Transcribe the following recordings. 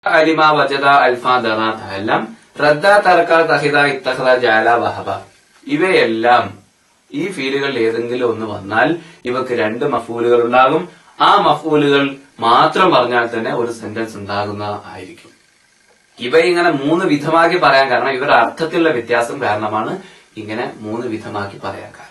അലിമ വജദ alpha ദറ തഹല്ലം റദ്ദ തറക്ക തഹിദ ഇത്തഹദ ജാല വഹബ ഇവയെല്ലാം ഈ ഫീലുകളിൽ ഏതെങ്കിലും ഒന്ന് വന്നാൽ ഇവക്ക് രണ്ട് മഫൂലുകൾ ഉണ്ടാകും ആ മഫൂലുകൾ മാത്രം പറഞ്ഞാൽ തന്നെ ഒരു സെന്റൻസ് ഉണ്ടാകുന്ന ആയിരിക്കും ഇവ ഇങ്ങനെ മൂന്ന് വിധമാക്കി പറയാൻ കാരണം ഇവരുടെ അർത്ഥത്തിലുള്ള വ്യത്യാസം കാരണമാണ് ഇങ്ങനെ മൂന്ന് വിധമാക്കി പറയാൻ കാരണം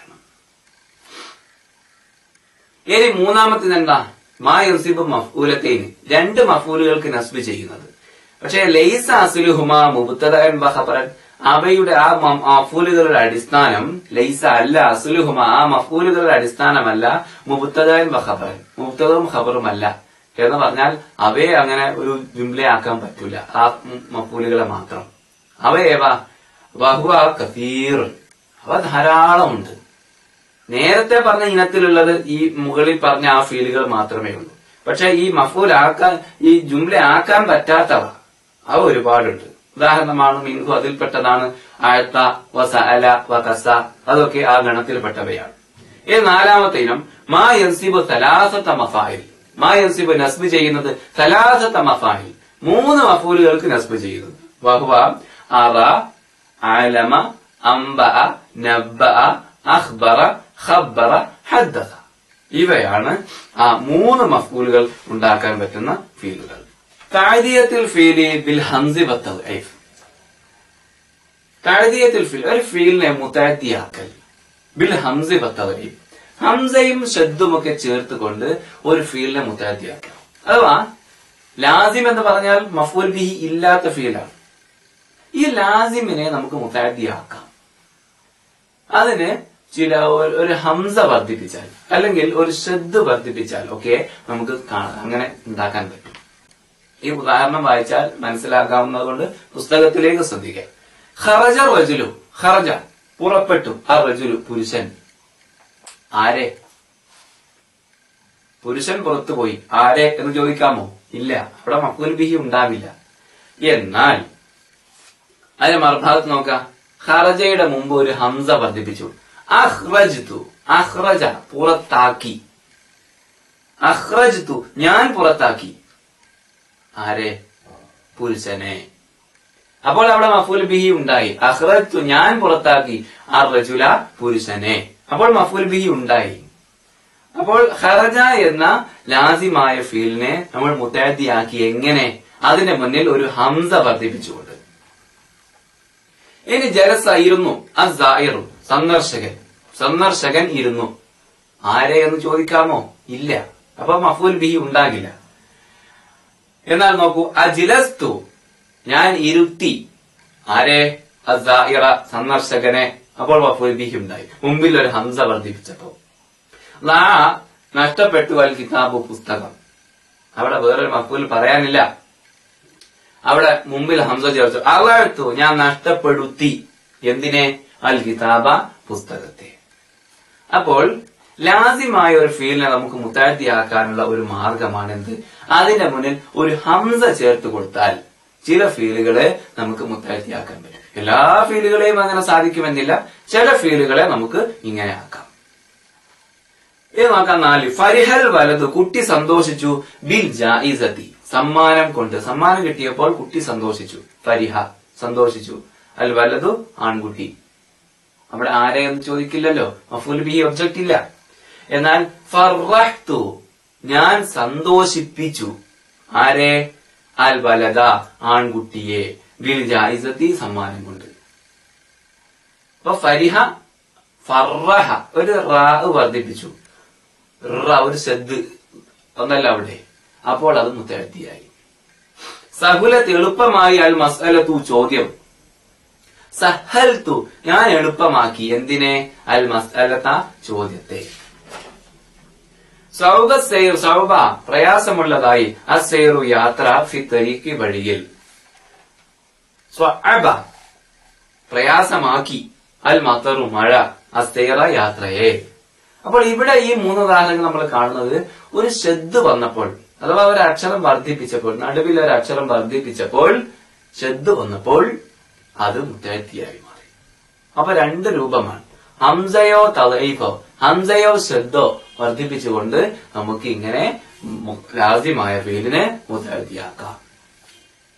ഇനി മൂന്നാമത്തേത് എന്താ മാ യുസിബ് മഫൂലത്തേന് രണ്ട് മഫൂലുകൾക്ക് നസ്ബ് ചെയ്യുന്നത് പക്ഷേ ലൈസ അസുലുഹുമ മുബുത്തദൻ ബഹബറൻ അവയുടെ ആ മ- മഫൂലുകളുടെ അടിസ്ഥാനം ലൈസ അല്ല അസുലുഹുമ ആ മഫൂലുകളുടെ അടിസ്ഥാനമല്ല മുബുത്തദൻ ബഹബറൻ മുബുത്തതും ഖബറും അല്ല എന്ന് പറഞ്ഞാൽ അവയെ അങ്ങനെ ഒരു ജുംലയാക്കാൻ പറ്റൂല ആ മ- മഫൂലുകളെ മാത്രം അവയേവാ ബഹുവ കഫീർ അവ ധാരാളമുണ്ട് നേരത്തെ പറഞ്ഞ ഇനത്തിലുള്ളത് ഈ മുകളിൽ പറഞ്ഞ ആ ഫീലുകൾ മാത്രമേ ഉള്ളൂ പക്ഷെ ഈ മഫൂൽ ആക്കാൻ ഈ ജുംല ആക്കാൻ പറ്റാത്തവ അവ ഒരുപാടുണ്ട് ഉദാഹരണമാണ് മിൻഹു അതിൽപ്പെട്ടതാണ് ആഴ്ത്ത വസ അല വകസ അതൊക്കെ ആ ഗണത്തിൽപ്പെട്ടവയാണ് ഈ നാലാമത്തെ ഇനം മാ യൻസിബ് സലാസത്ത മഫായിൽ മാ യൻസിബ് നസ്ബ് ചെയ്യുന്നത് സലാസത്ത മഫായിൽ മൂന്ന് മഫൂലുകൾക്ക് നസ്ബ് ചെയ്യുന്നത് വഹുവ അറ ആലമ അംബ നബ്ബ അഖ്ബറ ഖബ്ബറ ഹദ്ദസ ഇവയാണ് ആ മൂന്ന് മഫ്കൂലുകൾ ഉണ്ടാക്കാൻ പറ്റുന്ന ഫീലുകൾ താഴ്തീയത്തിൽ ഫീലി ബിൽ ഹംസി വത്തൈഫ് താഴ്തീയത്തിൽ ഫീൽ ഒരു ഫീലിനെ മുത്താത്തിയാക്കൽ ബിൽ ഹംസി വത്തൈഫ് ഹംസയും ഷദ്ദും ഒക്കെ ചേർത്തുകൊണ്ട് ഒരു ഫീലിനെ മുത്താത്തിയാക്കുക അഥവാ ലാസിം എന്ന് പറഞ്ഞാൽ മഫൂൽ ബിഹി ഇല്ലാത്ത ഫീലാണ് ഈ ലാസിമിനെ നമുക്ക് മുത്താത്തിയാക്കാം അതിന് ചില ഒരു- ഒരു ഹംസ വർദ്ധിപ്പിച്ചാൽ അല്ലെങ്കിൽ ഒരു ശ്രദ്ധ വർദ്ധിപ്പിച്ചാൽ ഒക്കെ നമുക്ക് കാണാം അങ്ങനെ ഉണ്ടാക്കാൻ പറ്റും ഈ ഉദാഹരണം വായിച്ചാൽ മനസ്സിലാക്കാവുന്നത് കൊണ്ട് പുസ്തകത്തിലേക്ക് ശ്രദ്ധിക്കാം ഖറജ റജുലു ഖറജ പുറപ്പെട്ടു ആ റജുലു പുരുഷൻ ആരെ പുരുഷൻ പുറത്തുപോയി ആരെ എന്ന് ചോദിക്കാമോ ഇല്ല അവിടെ മക്കൂൽ ബിഹി ഉണ്ടാവില്ല എന്നാൽ അതിന്റെ മറുഭാഗത്ത് നോക്കാം ഖറജയുടെ മുമ്പ് ഒരു ഹംസ വർദ്ധിപ്പിച്ചു അഹ്റജ്തു അഹ്റജ പുറത്താക്കി അഹ്റജ്തു ഞാൻ പുറത്താക്കി ആരെ പുരുഷനെ അപ്പോൾ അവിടെ മഫൂൽ ബിഹി ഉണ്ടായി അഹ്റജ്തു ഞാൻ പുറത്താക്കി ആ റജുല പുരുഷനെ അപ്പോൾ മഫൂൽ ബിഹി ഉണ്ടായി അപ്പോൾ ഖറജ എന്ന ലാസിമായ ഫീലിനെ നമ്മൾ മുത്താദിയാക്കി എങ്ങനെ അതിന്റെ മുന്നിൽ ഒരു ഹംസ വർദ്ധിപ്പിച്ചുകൊണ്ട് ഇനി ജലസ ഇരുന്നു അസായിറു സന്ദർശകൻ സന്ദർശകൻ ഇരുന്നു ആരെ എന്ന് ചോദിക്കാമോ ഇല്ല അപ്പൊ മഫൂൽ ബിഹി ഉണ്ടാകില്ല എന്നാൽ നോക്കൂ അജിലസ്തു ഞാൻ ഇരുത്തി ആരെ അസായിറ സന്ദർശകനെ അപ്പോൾ മഫൂൽ ബിഹി ഉണ്ടായി മുമ്പിൽ ഒരു ഹംസ വർദ്ധിപ്പിച്ചപ്പോ ലാ നഷ്ടപ്പെട്ടു അൽ കിതാബ് പുസ്തകം അവിടെ വേറൊരു മഫൂൽ പറയാനില്ല അവിടെ മുമ്പിൽ ഹംസ ചേർത്തു അവർത്തു ഞാൻ നഷ്ടപ്പെടുത്തി എന്തിനെ അൽ കിതാബ പുസ്തകത്തെ അപ്പോൾ ലാസിമായ ഒരു ഫീലിനെ നമുക്ക് മുത്താഴ്ത്തിയാക്കാനുള്ള ഒരു മാർഗമാണ് എന്ത് അതിന്റെ മുന്നിൽ ഒരു ഹംസ ചേർത്ത് കൊടുത്താൽ ചില ഫീലുകളെ നമുക്ക് മുത്താഴ്ത്തിയാക്കാൻ പറ്റും എല്ലാ ഫീലുകളെയും അങ്ങനെ സാധിക്കുമെന്നില്ല ചില ഫീലുകളെ നമുക്ക് ഇങ്ങനെ ആക്കാം ഇത് നോക്കാം നാല് ഫരിഹൽ വലതു കുട്ടി സന്തോഷിച്ചു ബിൽ ജായിസത്തി സമ്മാനം കൊണ്ട് സമ്മാനം കിട്ടിയപ്പോൾ കുട്ടി സന്തോഷിച്ചു ഫരിഹ സന്തോഷിച്ചു അൽ വലതു ആൺകുട്ടി അവിടെ ആരെ എന്ന് ചോദിക്കില്ലല്ലോ മഫൂൽ ബി ഒബ്ജക്റ്റ് ഇല്ല എന്നാൽ ഫറഹ്തു ഞാൻ സന്തോഷിപ്പിച്ചു ആരെ അൽ വലത ആൺകുട്ടിയെ ബിൽ ജായിസത്തി സമ്മാനം കൊണ്ട് അപ്പൊ ഫരിഹ ഫറഹ ഒരു റാ വർദ്ധിപ്പിച്ചു റ ഒരു ശ്രദ്ധ ഒന്നല്ല അവിടെ അപ്പോൾ അത് മുത്തഴത്തിയായി സഹുലത്ത് എളുപ്പമായി അൽ മസ്അലത്തു ചോദ്യം സഹൽത്തു ഞാൻ എളുപ്പമാക്കി എന്തിനെ അൽ മസ്അലത്ത ചോദ്യത്തെ സൗബ സെയർ സൗബ പ്രയാസമുള്ളതായി അസേറു യാത്ര ഫി തരീക്ക് വഴിയിൽ സ്വഅബ പ്രയാസമാക്കി അൽ മത്തറു മഴ അസേറ യാത്രയെ അപ്പോൾ ഇവിടെ ഈ മൂന്ന് ഉദാഹരണങ്ങൾ നമ്മൾ കാണുന്നത് ഒരു ശ്രദ്ധ വന്നപ്പോൾ അഥവാ ഒരു അക്ഷരം വർദ്ധിപ്പിച്ചപ്പോൾ നടുവിൽ ഒരു അക്ഷരം വർദ്ധിപ്പിച്ചപ്പോൾ ശ്രദ്ധ വന്നപ്പോൾ അത് മുത്തഴത്തിയായി മാറി അപ്പൊ രണ്ട് രൂപമാണ് ഹംസയോ തലൈഫോ ഹംസയോ ശ്രദ്ധോ വർദ്ധിപ്പിച്ചുകൊണ്ട് നമുക്ക് ഇങ്ങനെ മു- രാജ്യമായ ഫീലിനെ മുത്തഴത്തിയാക്കാം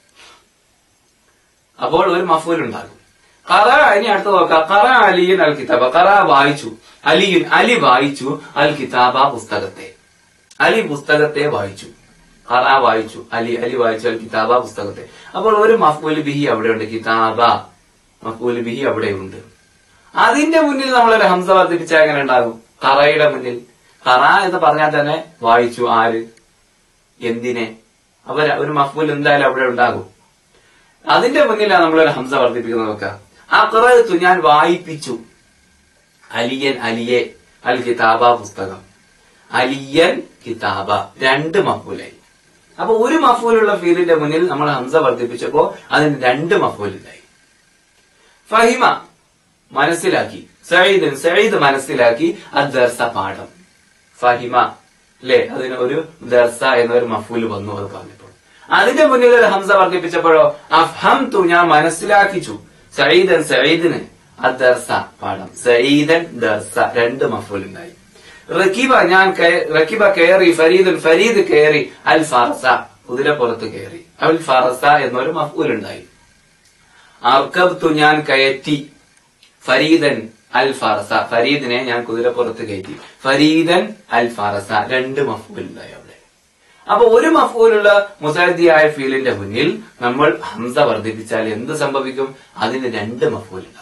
അപ്പോൾ ഒരു മഫൂൽ ഉണ്ടാകും കറ ഇനി അടുത്ത് നോക്കാം കറ അലിയൻ അൽ കിതാബ കറ വായിച്ചു അലിയുൻ അലി വായിച്ചു അൽ കിതാബ പുസ്തകത്തെ അലി പുസ്തകത്തെ വായിച്ചു കറ വായിച്ചു അലി അലി വായിച്ചു അൽ കിതാബ പുസ്തകത്തെ അപ്പോൾ ഒരു മഫൂൽ ബിഹി അവിടെയുണ്ട് കിതാബ മഫൂൽ ബിഹി അവിടെയുണ്ട് അതിന്റെ മുന്നിൽ നമ്മളൊരു ഹംസ വർദ്ധിപ്പിച്ചാൽ എങ്ങനെ ഉണ്ടാകും കറയുടെ മുന്നിൽ കറ എന്ന് പറഞ്ഞാൽ തന്നെ വായിച്ചു ആര് എന്തിനെ അപ്പൊ ഒരു മഫൂൽ എന്തായാലും അവിടെ ഉണ്ടാകും അതിന്റെ മുന്നിലാണ് നമ്മളൊരു ഹംസ വർദ്ധിപ്പിക്കുന്നത് നോക്കുക അക്റത്തു ഞാൻ വായിപ്പിച്ചു അലിയൻ അലിയെ അൽ കിതാബ പുസ്തകം അലിയൻ കിതാബ രണ്ട് മഫൂലായി അപ്പൊ ഒരു മഫൂലുള്ള ഫീലിന്റെ മുന്നിൽ നമ്മൾ ഹംസ വർദ്ധിപ്പിച്ചപ്പോ അതിന് രണ്ട് മഫൂലുണ്ടായി ഫഹിമ മനസ്സിലാക്കി സയ്യിദ് സയ്യിദ് മനസ്സിലാക്കി അദ്ദർസ പാഠം ഫഹിമ അല്ലെ അതിന് ഒരു ദർസ എന്നൊരു മഫൂല് വന്നു അത് പറഞ്ഞപ്പോൾ അതിന്റെ മുന്നിൽ ഒരു ഹംസ വർദ്ധിപ്പിച്ചപ്പോഴോ അഫ്ഹം തു ഞാൻ മനസ്സിലാക്കിച്ചു സയ്യിദൻ സയ്യിദിന് അദ്ദർസ പാഠം സയ്യിദൻ ദർസ രണ്ട് മഫൂൽ ഉണ്ടായി റക്കീബ ഞാൻ കയ- റക്കീബ കയറി ഫരീദുൻ ഫരീദ് കയറി അൽ ഫറസ കുതിരപ്പുറത്ത് കയറി അൽ ഫറസ എന്നൊരു മഫൂൽ ഉണ്ടായി അർക്കബ്തു ഞാൻ കയറ്റി ഫരീദൻ അൽ ഫറസ ഫരീദിനെ ഞാൻ കുതിരപ്പുറത്ത് കയറ്റി ഫരീദൻ അൽ ഫറസ രണ്ട് മഫൂൽ ഉണ്ടായി അവിടെ അപ്പൊ ഒരു മഫൂലുള്ള മുസാദിയായ ഫീലിന്റെ മുന്നിൽ നമ്മൾ ഹംസ വർദ്ധിപ്പിച്ചാൽ എന്ത് സംഭവിക്കും അതിന് രണ്ട് മഫൂൽ ഉണ്ടാകും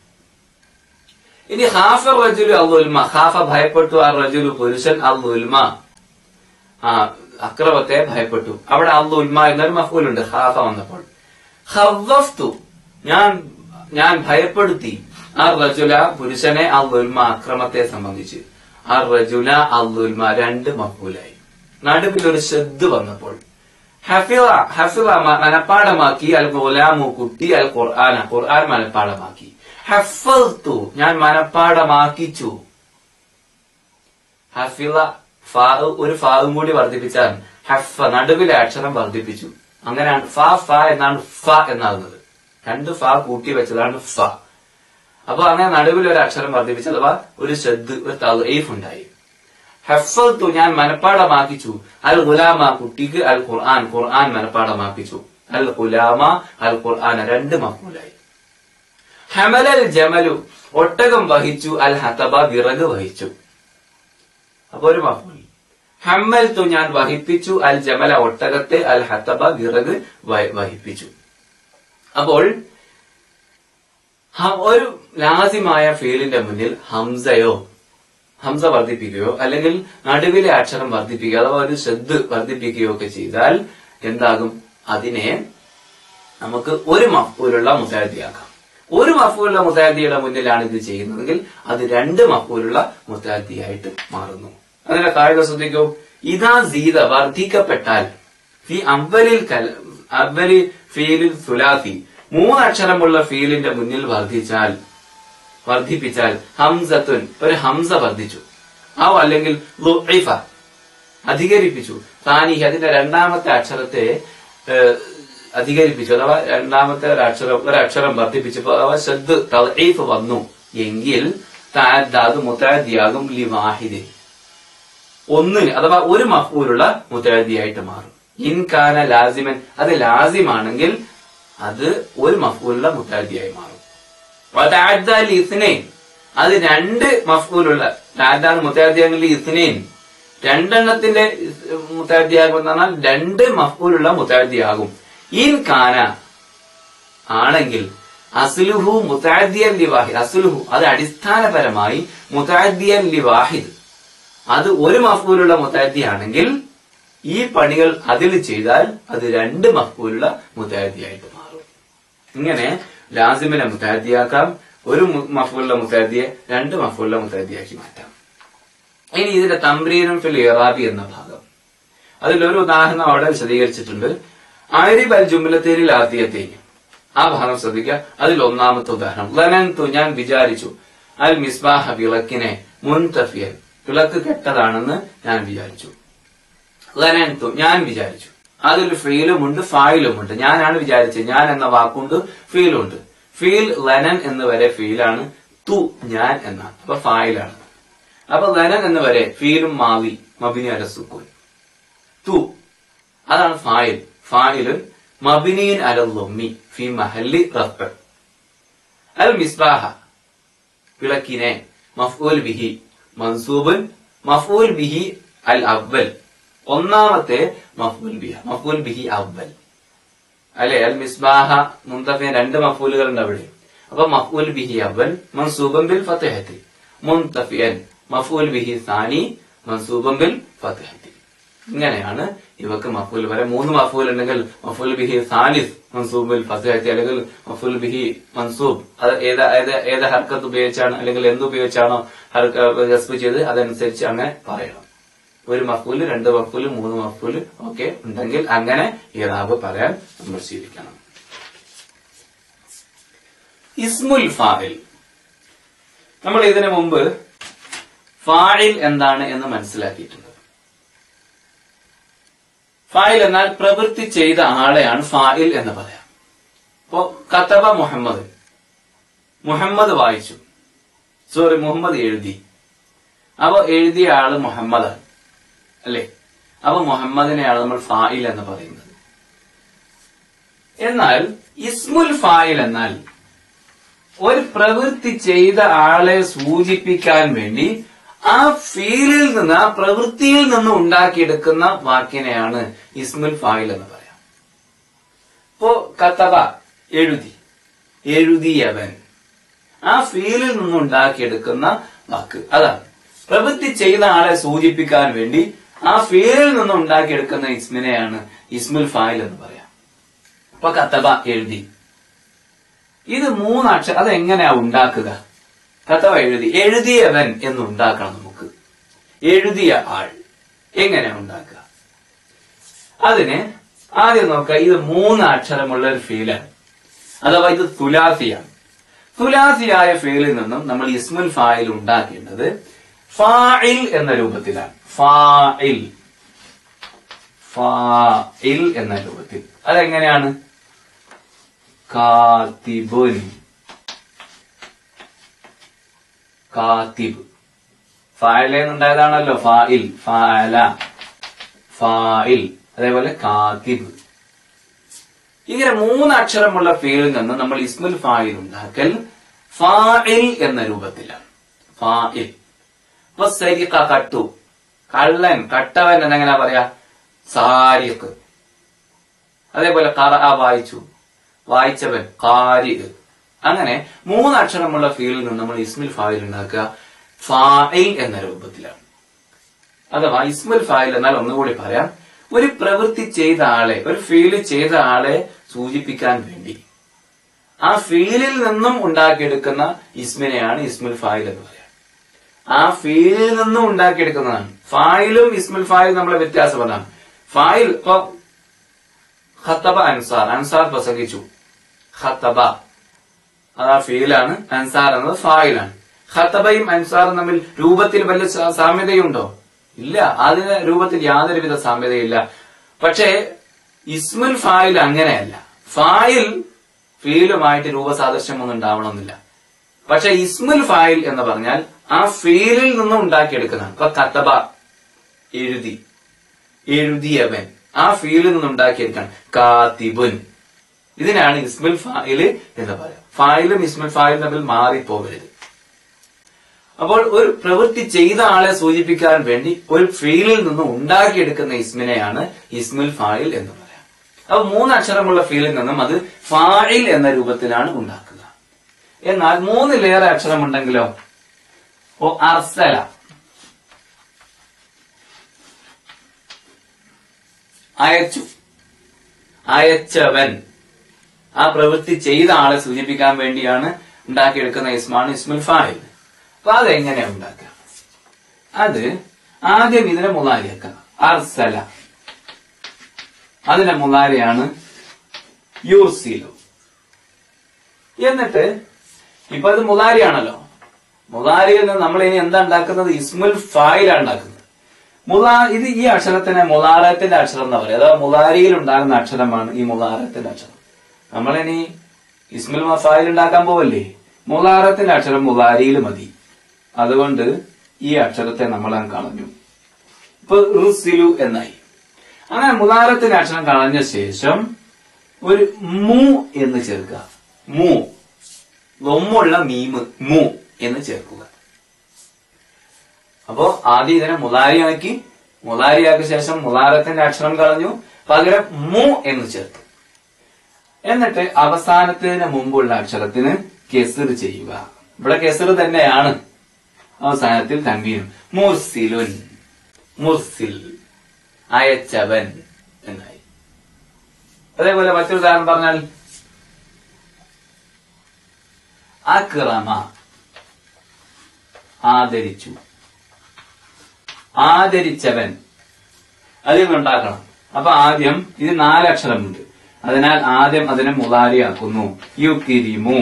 ഇനി ഹാഫ റജുലു അല്ലുൽമ ഹാഫ ഭയപ്പെട്ടു ആ റജുലു പുരുഷൻ അല്ലുൽമ ആ അക്രമത്തെ ഭയപ്പെട്ടു അവിടെ അല്ലുൽമ എന്നൊരു മഫൂലുണ്ട് ഹാഫ വന്നപ്പോൾ ഹവ്വഫ്തു ഞാൻ ഞാൻ ഭയപ്പെടുത്തി ആ റജുല പുരുഷനെ അല്ലുൽമ അക്രമത്തെ സംബന്ധിച്ച് ആ റജുല അല്ലുൽമ രണ്ട് മഫൂലായി നടുവിൽ ഒരു ശ്രദ്ധ വന്നപ്പോൾ ഹഫിള ഹഫിള മ- മനപ്പാടമാക്കി അൽ ഗുലാമു കുട്ടി അൽ ഖുർആന ഖുർആൻ മനപ്പാടമാക്കി ഹഫൽത്തു ഞാൻ മനപ്പാടമാക്കിച്ചു ഹഫിള ഫാ ഒരു ഫാവും കൂടി വർദ്ധിപ്പിച്ചാൽ ഹഫ നടുവിലെ അക്ഷരം വർദ്ധിപ്പിച്ചു അങ്ങനെയാണ് ഫ ഫ എന്നാണ് ഫ എന്നാകുന്നത് രണ്ട് ഫ കൂട്ടി വെച്ചതാണ് ഫ അപ്പൊ അങ്ങനെ നടുവിൽ ഒരു അക്ഷരം വർദ്ധിപ്പിച്ചു അഥവാ ഒരു ശ്രദ്ധ ഒരു തലീഫ് ഉണ്ടായി ഹഫൽത്തു ഞാൻ മനപ്പാടമാക്കിച്ചു അൽ ഗുലാമ കുട്ടിക്ക് അൽ ഖുർആൻ ഖുർആൻ മനപ്പാടമാക്കിച്ചു അൽ ഗുലാമ അൽ ഖുർആൻ രണ്ട് മഫൂലായി ഹമലൽ ജമലു ഒട്ടകം വഹിച്ചു അൽ ഹതബ വിറക് വഹിച്ചു അപ്പൊ ഒരു മഫൂൽ ഹമ്മൽത്തു ഞാൻ വഹിപ്പിച്ചു അൽ ജമല ഒട്ടകത്തെ അൽ ഹതബ വിറക് വഹി- വഹിപ്പിച്ചു അപ്പോൾ ഹ- ഒരു ലാസിമായ ഫീലിന്റെ മുന്നിൽ ഹംസയോ ഹംസ വർദ്ധിപ്പിക്കുകയോ അല്ലെങ്കിൽ നടുവിലെ അക്ഷരം വർദ്ധിപ്പിക്കുകയോ അഥവാ ഒരു ശ്രദ്ധ വർദ്ധിപ്പിക്കുകയോ ഒക്കെ ചെയ്താൽ എന്താകും അതിനെ നമുക്ക് ഒരു മഫൂലുള്ള മുത്താദിയാക്കാം ഒരു മഫൂലുള്ള മുത്താദിയുടെ മുന്നിലാണ് ഇത് ചെയ്യുന്നതെങ്കിൽ അത് രണ്ട് മഫൂലുള്ള മുത്താദിയായിട്ട് മാറുന്നു അതിന്റെ കായിക ശ്രദ്ധിക്കൂ ഇതാ സീത വർദ്ധിക്കപ്പെട്ടാൽ ഫി അവലിൽ കല അവലി ഫീലിൽ സുലാസി മൂന്നക്ഷരമുള്ള ഫീലിന്റെ മുന്നിൽ വർദ്ധിച്ചാൽ വർദ്ധിപ്പിച്ചാൽ ഹംസത്തുൻ ഒരു ഹംസ വർദ്ധിച്ചു ആവോ അല്ലെങ്കിൽ ളുഇഫ അധികരിപ്പിച്ചു താനിഹി അതിന്റെ രണ്ടാമത്തെ അക്ഷരത്തെ ഏഹ്, അധികരിപ്പിച്ചു അഥവാ രണ്ടാമത്തെ ഒരു അക്ഷരം ഒരു അക്ഷരം വർദ്ധിപ്പിച്ചപ്പോൾ അഥവാ ശ്രദ്ധ തലീഫ് വന്നു എങ്കിൽ താദ് മുത്താദിയാകും ലി വാഹിദ് ഒന്നിന് അഥവാ ഒരു മഫൂലുള്ള മുത്താദിയായിട്ട് മാറും ഇൻകാന ലാസിമൻ അത് ലാസിമാണെങ്കിൽ അത് ഒരു മഫൂലുള്ള മുത്താദിയായി മാറും വതഅദ്ദ ലിസ്നൈൻ അത് രണ്ട് മഫ്ഊലുള്ള താദ്ദാണ് മുത്താദിയാണെങ്കിൽ ഇസ്നൈൻ രണ്ടെണ്ണത്തിന്റെ മുത്താദിയാകും എന്ന് പറഞ്ഞാൽ രണ്ട് മഫ്ഊലുള്ള മുത്താദിയാകും ഇൻ കാന ആണെങ്കിൽ അസ്ലുഹു മുത്താദിയൻ ലി വാഹിദ് അസ്ലുഹു അത് അടിസ്ഥാനപരമായി മുത്താദിയൻ ലി വാഹിദ് അത് ഒരു മഫ്ഊലുള്ള മുത്താദിയാണെങ്കിൽ ഈ പണികൾ അതിൽ ചെയ്താൽ അത് രണ്ട് മഫ്ഊലുള്ള മുത്താദിയായിട്ട് മാറും ഇങ്ങനെ ലാസിമിനെ മുത്താദിയാക്കാം ഒരു മു- മഫൂലുള്ള മുത്താദിയെ രണ്ട് മഫൂലുള്ള മുത്താദിയാക്കി മാറ്റാം ഇനി ഇതിന്റെ തംബ്രീനും ഫിൽ ഇറാബി എന്ന ഭാഗം അതിലൊരു ഉദാഹരണം അവിടെ വിശദീകരിച്ചിട്ടുണ്ട് ആരിബ് അൽ ജുംലത്തേരിൽ ആദ്യത്തേക്ക് ആ ഭാഗം ശ്രദ്ധിക്കുക അതിൽ ഒന്നാമത്തെ ഉദാഹരണം ലനന്തു ഞാൻ വിചാരിച്ചു അൽ മിസ്ബാഹ വിളക്കിനെ മുൻതഫിയൻ വിളക്ക് കെട്ടതാണെന്ന് ഞാൻ വിചാരിച്ചു ലനന്തു ഞാൻ വിചാരിച്ചു അതിൽ ഫീലുമുണ്ട് ഫായിലുമുണ്ട് ഞാനാണ് വിചാരിച്ചത് ഞാൻ എന്ന വാക്കുണ്ട് ഫീലുണ്ട് ഫീൽ ലനൻ എന്ന് വരെ ഫീലാണ് തു ഞാൻ എന്നാണ് അപ്പൊ ഫായിലാണ് അപ്പൊ ലനൻ എന്ന് വരെ ഫീലും മാവി മബിനി അരസുക്കൂൻ തു അതാണ് ഫായിൽ ഫായിലും മബിനീൻ അലി ഫി മഹല്ലി റഫ് അൽ മിസ്ബാഹ വിളക്കിനെ മഫ്ഊൽ ബിഹി മൻസൂബുൻ മഫ്ഊൽ ബിഹി അൽ അവൽ ഒന്നാമത്തെ മഫ്ഊൽ ബിഹ മഫ്ഊൽ ബിഹി അവൽ അല്ലെ അൽ മിസ്ബാഹ മുന്തഫിയ രണ്ട് മഫൂലുകൾ ഉണ്ട് അവിടെ അപ്പൊ മഫ്ഊൽ ബിഹി അവൽ മൻസൂബൻ ബിൽ ഫത്തഹത്തി മുന്തഫിയൻ മഫ്ഊൽ ബിഹി സാനി മൻസൂബൻ ബിൽ ഫത്തഹത്തി ഇങ്ങനെയാണ് ഇവക്ക് മഫൂൽ വരെ മൂന്ന് മഫൂൽ ഉണ്ടെങ്കിൽ മഫൂൽ ബിഹി സാലിസ് മൻസൂബ് ബിൽ ഫത്തഹത്തി അല്ലെങ്കിൽ മഫൂൽ ബിഹി മൻസൂബ് അത് ഏത് ഏത് ഏത് ഹർക്കത്ത് ഉപയോഗിച്ചാണ് അല്ലെങ്കിൽ എന്ത് ഉപയോഗിച്ചാണോ ഹർക്ക ജസ്ബ് ചെയ്ത് അതനുസരിച്ച് അങ്ങനെ പറയണം ഒരു മഫൂല് രണ്ട് മഫൂല് മൂന്ന് മഫൂല് ഒക്കെ ഉണ്ടെങ്കിൽ അങ്ങനെ ഇറാബ് പറയാൻ നമ്മൾ ശീലിക്കണം ഇസ്മുൽ ഫാഇൽ നമ്മൾ ഇതിനു മുമ്പ് ഫാഇൽ എന്താണ് എന്ന് മനസ്സിലാക്കിയിട്ടുണ്ട് ഫായിൽ എന്നാൽ പ്രവൃത്തി ചെയ്ത ആളെയാണ് ഫായിൽ എന്ന് പറയാം ഇപ്പോ കത്തബ മുഹമ്മദ് മുഹമ്മദ് വായിച്ചു സോറി മുഹമ്മദ് എഴുതി അപ്പൊ എഴുതിയ ആള് മുഹമ്മദാണ് അല്ലേ അപ്പൊ മുഹമ്മദിനെയാണ് നമ്മൾ ഫായിൽ എന്ന് പറയുന്നത് എന്നാൽ ഇസ്മുൽ ഫായിൽ എന്നാൽ ഒരു പ്രവൃത്തി ചെയ്ത ആളെ സൂചിപ്പിക്കാൻ വേണ്ടി ആ ഫീലിൽ നിന്ന് ആ പ്രവൃത്തിയിൽ നിന്ന് ഉണ്ടാക്കിയെടുക്കുന്ന വാക്കിനെയാണ് ഇസ്മുൽ ഫായിൽ എന്ന് പറയാം ഇപ്പോ കത്തബ എഴുതി എഴുതിയവൻ ആ ഫീലിൽ നിന്ന് ഉണ്ടാക്കിയെടുക്കുന്ന വാക്ക് അതാണ് പ്രവൃത്തി ചെയ്ത ആളെ സൂചിപ്പിക്കാൻ വേണ്ടി ആ ഫീലിൽ നിന്ന് ഉണ്ടാക്കിയെടുക്കുന്ന ഇസ്മിനെയാണ് ഇസ്മുൽ ഫായിൽ എന്ന് പറയാം ഇപ്പൊ കത്തബ എഴുതി ഇത് മൂന്നക്ഷരം അതെങ്ങനെയാ ഉണ്ടാക്കുക കഥ എഴുതി എഴുതിയവൻ എന്ന് ഉണ്ടാക്കണം നമുക്ക് എഴുതിയ ആൾ എങ്ങനെയാ ഉണ്ടാക്കുക അതിന് ആദ്യം നോക്കുക ഇത് മൂന്ന് അക്ഷരമുള്ള ഒരു ഫീലാണ് അഥവാ ഇത് തുലാസിയാണ് തുലാസിയായ ഫീലിൽ നിന്നും നമ്മൾ ഇസ്മുൽ ഫായിൽ ഉണ്ടാക്കേണ്ടത് ഫായിൽ എന്ന രൂപത്തിലാണ് ഫായിൽ ഫായിൽ എന്ന രൂപത്തിൽ അതെങ്ങനെയാണ് കാത്തിബുൻ കാത്തിബ് ഫായിലെന്നുണ്ടായതാണല്ലോ ഫായിൽ ഫാല ഫായിൽ അതേപോലെ കാത്തിബ് ഇങ്ങനെ മൂന്ന് അക്ഷരമുള്ള ഫീലിൽ നിന്ന് നമ്മൾ ഇസ്മുൽ ഫായിൽ ഉണ്ടാക്കൽ ഫായിൽ എന്ന രൂപത്തിലാണ് ഫായിൽ ഇപ്പൊ സരിക്ക കട്ടു കള്ളൻ കട്ടവൻ എന്നെങ്ങനെ പറയാ സാരിക്ക് അതേപോലെ കറ വായിച്ചു വായിച്ചവൻ കാരി അങ്ങനെ മൂന്ന് അക്ഷരമുള്ള ഫീലിൽ നിന്ന് നമ്മൾ ഇസ്മിൽ ഫായിൽ ഉണ്ടാക്കുക ഫായിൽ എന്ന രൂപത്തിലാണ് അഥവാ ഇസ്മുൽ ഫായിൽ എന്നാൽ ഒന്നുകൂടി പറയാം ഒരു പ്രവൃത്തി ചെയ്ത ആളെ ഒരു ഫീല് ചെയ്ത ആളെ സൂചിപ്പിക്കാൻ വേണ്ടി ആ ഫീലിൽ നിന്നും ഉണ്ടാക്കിയെടുക്കുന്ന ഇസ്മിനെയാണ് ഇസ്മുൽ ഫായിൽ എന്ന് പറയാം ആ ഫീലിൽ നിന്നും ഉണ്ടാക്കിയെടുക്കുന്നതാണ് ഫായിലും ഇസ്മുൽ ഫായിൽ നമ്മളെ വ്യത്യാസം അതാണ് ഫായിൽ ഇപ്പൊ ഖത്തബ അൻസാർ അൻസാർ പ്രസംഗിച്ചു ഖത്തബ അത് ആ ഫീലാണ് അൻസാർ എന്നത് ഫായിലാണ് ഖത്തബയും അൻസാറും തമ്മിൽ രൂപത്തിൽ വല്ല സാ- സാമ്യതയുണ്ടോ ഇല്ല അതിന് രൂപത്തിൽ യാതൊരുവിധ സാമ്യതയില്ല പക്ഷേ ഇസ്മുൽ ഫായിൽ അങ്ങനെയല്ല ഫായിൽ ഫീലുമായിട്ട് രൂപസാദൃശ്യമൊന്നും ഉണ്ടാവണമെന്നില്ല പക്ഷെ ഇസ്മുൽ ഫായിൽ എന്ന് പറഞ്ഞാൽ ആ ഫീലിൽ നിന്നും ഉണ്ടാക്കിയെടുക്കുന്നതാണ് ഇപ്പൊ കത്തബ എഴുതി എഴുതിയവൻ ആ ഫീലിൽ നിന്നും ഉണ്ടാക്കിയെടുക്കാണ് കാത്തിബുൻ ഇതിനാണ് ഇസ്മുൽ ഫായില് എന്ന് പറയാം ഫായിലും ഇസ്മുൽ ഫായിലും തമ്മിൽ മാറിപ്പോകരുത് അപ്പോൾ ഒരു പ്രവൃത്തി ചെയ്ത ആളെ സൂചിപ്പിക്കാൻ വേണ്ടി ഒരു ഫീലിൽ നിന്നും ഉണ്ടാക്കിയെടുക്കുന്ന ഇസ്മിനെയാണ് ഇസ്മുൽ ഫായിൽ എന്ന് പറയാം അപ്പൊ മൂന്നക്ഷരമുള്ള ഫീലിൽ നിന്നും അത് ഫായിൽ എന്ന രൂപത്തിലാണ് ഉണ്ടാക്കുക എന്നാൽ മൂന്നിലേറെ അക്ഷരമുണ്ടെങ്കിലോ ഓ അർസല അയച്ചു അയച്ചവൻ ആ പ്രവൃത്തി ചെയ്ത ആളെ സൂചിപ്പിക്കാൻ വേണ്ടിയാണ് ഉണ്ടാക്കിയെടുക്കുന്ന ഇസ്മാണ് ഇസ്മുൽ ഫായിൽ അപ്പൊ അതെങ്ങനെയാ ഉണ്ടാക്കുക അത് ആദ്യം ഇതിനെ മുലാരിയാക്കുക അർസല അതിന്റെ മുലാരിയാണ് യൂർസിലു എന്നിട്ട് ഇപ്പൊ അത് മുലാരിയാണല്ലോ മുലാരിയിൽ നിന്ന് നമ്മൾ ഇനി എന്താ ഉണ്ടാക്കുന്നത് ഇസ്മുൽ ഫായിലാണ് ഉണ്ടാക്കുന്നത് മുലാ ഇത് ഈ അക്ഷരത്തിനെ മുലാറത്തിന്റെ അക്ഷരം എന്ന് പറയുക അഥവാ മുലാരിയിൽ ഉണ്ടാകുന്ന അക്ഷരമാണ് ഈ മുലാറത്തിന്റെ അക്ഷരം നമ്മളിനി ഇസ്മുൽ മഫായിൽ ഉണ്ടാക്കാൻ പോവല്ലേ മുലാറത്തിന്റെ അക്ഷരം മുലാരിയിൽ മതി അതുകൊണ്ട് ഈ അക്ഷരത്തെ നമ്മൾ അങ്ങ് കളഞ്ഞു ഇപ്പൊ റുസിലു എന്നായി അങ്ങനെ മുലാറത്തിന്റെ അക്ഷരം കളഞ്ഞ ശേഷം ഒരു മു എന്ന് ചേർക്കുക മു ലൊമ്മുള്ള മീമ് മു എന്ന് ചേർക്കുക അപ്പോ ആദ്യം ഇതിനെ മുലാരിയാക്കി മുലാരിയാക്കിയ ശേഷം മുലാരത്തിന്റെ അക്ഷരം കളഞ്ഞു പകരം മു എന്ന് ചേർത്തു എന്നിട്ട് അവസാനത്തിന് മുമ്പുള്ള അക്ഷരത്തിന് കെസർ ചെയ്യുക ഇവിടെ കെസർ തന്നെയാണ് അവസാനത്തിൽ തൻവീനും മുർസിലുൻ മുർസിൽ അയച്ചവൻ എന്നായി അതേപോലെ മറ്റൊരു ഉദാഹരണം പറഞ്ഞാൽ അക്രമ ആദരിച്ചു ആദരിച്ചവൻ അതിൽ നിന്നുണ്ടാക്കണം അപ്പൊ ആദ്യം ഇത് നാലക്ഷരമുണ്ട് അതിനാൽ ആദ്യം അതിനെ മുലാരിയാക്കുന്നു യുക്കിരിമു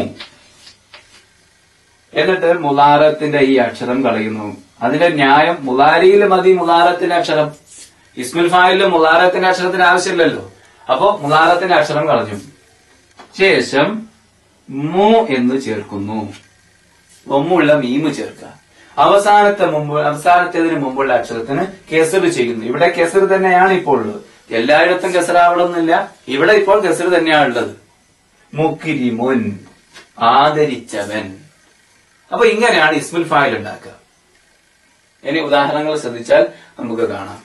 എന്നിട്ട് മുലാറത്തിന്റെ ഈ അക്ഷരം കളയുന്നു അതിന്റെ ന്യായം മുലാരിയിൽ മതി മുലാറത്തിന്റെ അക്ഷരം ഇസ്മുൽ ഫായില് മുലാറത്തിന്റെ അക്ഷരത്തിന് ആവശ്യമില്ലല്ലോ അപ്പോ മുലാറത്തിന്റെ അക്ഷരം കളഞ്ഞു ശേഷം മു എന്ന് ചേർക്കുന്നു ഒമ്മുള്ള മീമ് ചേർക്കുക അവസാനത്തെ മുമ്പ് അവസാനത്തേതിന് മുമ്പുള്ള അക്ഷരത്തിന് കെസർ ചെയ്യുന്നു ഇവിടെ കെസർ തന്നെയാണ് ഇപ്പോൾ ഉള്ളത് എല്ലായിടത്തും കെസറാവണമെന്നില്ല ഇവിടെ ഇപ്പോൾ കെസർ തന്നെയാണ് ഉള്ളത് മുക്കിരിമുൻ ആദരിച്ചവൻ അപ്പൊ ഇങ്ങനെയാണ് ഇസ്മുൽ ഫായിൽ ഉണ്ടാക്കുക ഇനി ഉദാഹരണങ്ങൾ ശ്രദ്ധിച്ചാൽ നമുക്ക് കാണാം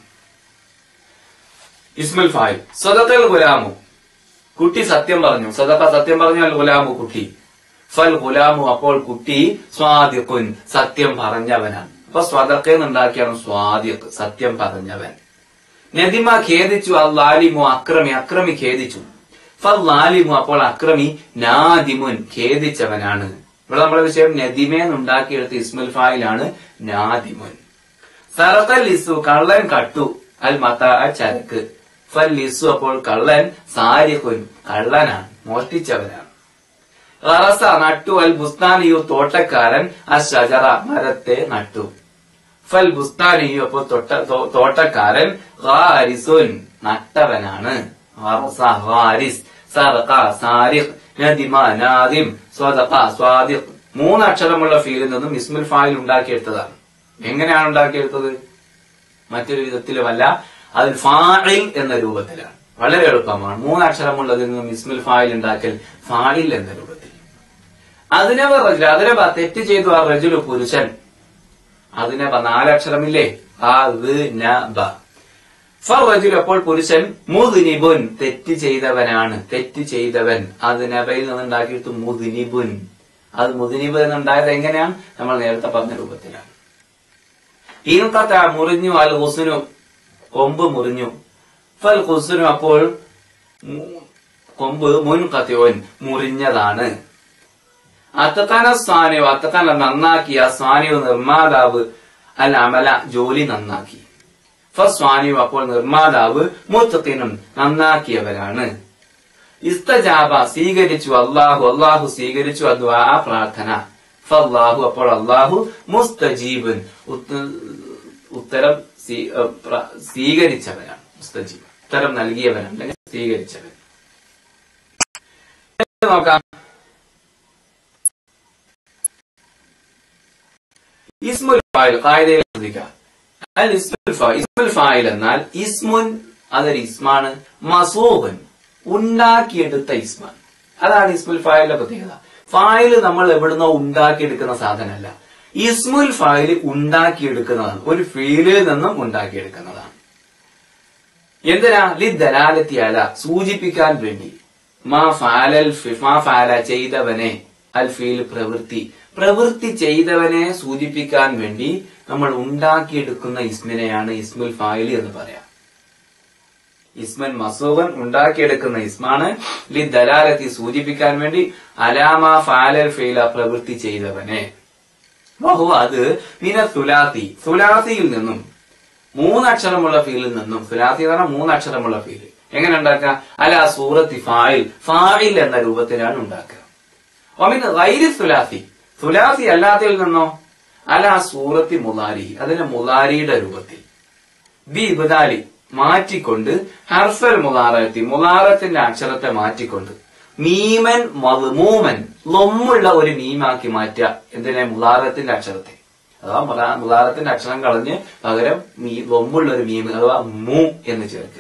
ഇസ്മുൽ ഫായിൽ സ്വതക്കൽ ഗുലാമു കുട്ടി സത്യം പറഞ്ഞു സദക്ക സത്യം പറഞ്ഞാൽ ഗുലാമു കുട്ടി ഫൽ ഗുലാമു അപ്പോൾ കുട്ടി സ്വാദിഖുൻ സത്യം പറഞ്ഞവനാണ് അപ്പൊ സ്വതക്ക എന്നുണ്ടാക്കിയാണ് സ്വാദിഖ് സത്യം പറഞ്ഞവൻ നദിമ ഖേദിച്ചു അല്ലാലിമു അക്രമി അക്രമി ഖേദിച്ചു ഫൽ ലാലിമു അപ്പോൾ അക്രമി നാദിമുൻ ഖേദിച്ചവനാണ് ഇവിടെ നമ്മുടെ വിഷയം നദിമേന്നുണ്ടാക്കിയെടുത്ത ഇസ്മുൽ ഫായിലാണ് നാദിമുൻ സറക്കൽ ലിസു കള്ളൻ കട്ടു അൽ മത്ത ചരക്ക് ഫൽ ലിസു അപ്പോൾ കള്ളൻ സാരിഖുൻ കള്ളനാണ് മോഷ്ടിച്ചവനാണ് ററസ നട്ടു അൽ ബുസ്താനിയു തോട്ടക്കാരൻ ആ ഷജറ മരത്തെ നട്ടു ഫൽ ബുസ്താനിയു അപ്പൊ തൊട്ട തോ- തോട്ടക്കാരൻ ഹാരിസുൻ നട്ടവനാണ് ററസ ഹാരിസ് സറഖ സാരിഖ് നദിമ നാദിം സ്വദഖ സ്വാദിഖ് മൂന്ന് അക്ഷരമുള്ള ഫീലിൽ നിന്നും ഇസ്മുൽ ഫായിൽ ഉണ്ടാക്കിയെടുത്തതാണ് എങ്ങനെയാണ് ഉണ്ടാക്കിയെടുത്തത് മറ്റൊരു വിധത്തിലുമല്ല അതിൽ ഫായിൽ എന്ന രൂപത്തിലാണ് വളരെ എളുപ്പമാണ് മൂന്നക്ഷരമുള്ളതിൽ നിന്നും ഇസ്മുൽ ഫായിൽ ഉണ്ടാക്കൽ ഫായിൽ എന്ന രൂപത്തിൽ അതിനെ റജുൽ അതിനെ ബ- തെറ്റ് ചെയ്തു ആ റജുലു പുരുഷൻ അതിനെ ബ- നാലക്ഷരമില്ലേ ആ വ് ന ബ ഫറജുൽ അപ്പോൾ പുരുഷൻ മുദ്നിബുൻ തെറ്റ് ചെയ്തവനാണ് തെറ്റ് ചെയ്തവൻ അത് നബയിൽ നിന്നുണ്ടാക്കിയിട്ട് മുദ്നിബുൻ അത് മുദ്നിബ് എന്നുണ്ടായത് എങ്ങനെയാണ് നമ്മൾ നേരത്തെ പറഞ്ഞ രൂപത്തിലാണ് ഈൻകത്ത മുറിഞ്ഞു അൽ ഹുസുനു കൊമ്പ് മുറിഞ്ഞു ഫൽ ഹുസുനു അപ്പോൾ മു- കൊമ്പ് മുൻകത്തിയോൻ മുറിഞ്ഞതാണ് അത്തക്കാന സ്വാനിയോ അത്തക്കാന നന്നാക്കിയ സ്വാനിയോ നിർമ്മാതാവ് അൽ അമല ജോലി നന്നാക്കി ഫസ്വാനിയോ അപ്പോൾ നിർമ്മാതാവ് മുത്തത്തിനും നന്നാക്കിയവരാണ് ഇസ്തജാബ സ്വീകരിച്ചു അള്ളാഹു അള്ളാഹു സ്വീകരിച്ചു അദ്വാ പ്രാർത്ഥന ഫല്ലാഹു അപ്പോൾ അള്ളാഹു മുസ്തജീബൻ ഉത്ത- ഉത്തരം സ്വീ- ഏ, പ്ര- സ്വീകരിച്ചവനാണ് മുസ്തജീബ് ഉത്തരം നൽകിയവനാണ് അല്ലെങ്കിൽ സ്വീകരിച്ചവൻ ഇത് നോക്കാം ഇസ്മുൽ ഫായിൽ കായികയിൽ ശ്രദ്ധിക്കാം അൽ ഇസ്മുൽ ഫായിൽ ഇസ്മുൽ ഫായിൽ എന്നാൽ ഇസ്മുൻ അതൊരു ഇസ്മാണ് മസൂഹൻ ഉണ്ടാക്കിയെടുത്ത ഇസ്മാൻ അതാണ് ഇസ്മുൽ ഫായിലിന്റെ പ്രത്യേകത ഫായിൽ നമ്മൾ എവിടുന്നോ ഉണ്ടാക്കിയെടുക്കുന്ന സാധനമല്ല ഇസ്മുൽ ഫായിൽ ഉണ്ടാക്കിയെടുക്കുന്നതാണ് ഒരു ഫീലിൽ നിന്നും ഉണ്ടാക്കിയെടുക്കുന്നതാണ് എന്തിനാ ലി ദലാലത്തി അല സൂചിപ്പിക്കാൻ വേണ്ടി മാ ഫാലൽ ഫി- മാ ഫാല ചെയ്തവനെ അൽ ഫീൽ പ്രവൃത്തി പ്രവൃത്തി ചെയ്തവനെ സൂചിപ്പിക്കാൻ വേണ്ടി നമ്മൾ ഉണ്ടാക്കിയെടുക്കുന്ന ഇസ്മിനെയാണ് ഇസ്മുൽ ഫായിൽ എന്ന് പറയാം ഇസ്മൻ മസൂവൻ ഉണ്ടാക്കിയെടുക്കുന്ന ഇസ്മാണ് ലി ദലാലത്തി സൂചിപ്പിക്കാൻ വേണ്ടി അലാമ ഫാലൽ ഫീല പ്രവൃത്തി ചെയ്തവനെ ബഹു അത് മിന സുലാത്തി സുലാത്തിയിൽ നിന്നും മൂന്നക്ഷരമുള്ള ഫീലിൽ നിന്നും സുലാത്തി എന്ന് പറഞ്ഞാൽ മൂന്നക്ഷരമുള്ള ഫീല് എങ്ങനെ ഉണ്ടാക്കുക അല്ല സൂറത്തി ഫായിൽ ഫായിൽ എന്ന രൂപത്തിലാണ് ഉണ്ടാക്കുക ഒമിൻ ഗൈരി സുലാത്തി സുലാത്തി അല്ലാത്തതിൽ നിന്നോ അല സൂറത്തി മുലാരി അതിന്റെ മുലാരിയുടെ രൂപത്തിൽ ബി ഇബ്ദാലി മാറ്റിക്കൊണ്ട് ഹർഫൽ മുലാറത്തി മുലാറത്തിന്റെ അക്ഷരത്തെ മാറ്റിക്കൊണ്ട് മീമൻ മദ്മൂമൻ ലൊമ്മുള്ള ഒരു മീമാക്കി മാറ്റുക എന്തിനെ മുലാറത്തിന്റെ അക്ഷരത്തെ അഥവാ മുലാ- മുലാറത്തിന്റെ അക്ഷരം കളഞ്ഞ് പകരം മീ ലൊമ്മുള്ള ഒരു മീം അഥവാ മു എന്ന് ചേർക്കുക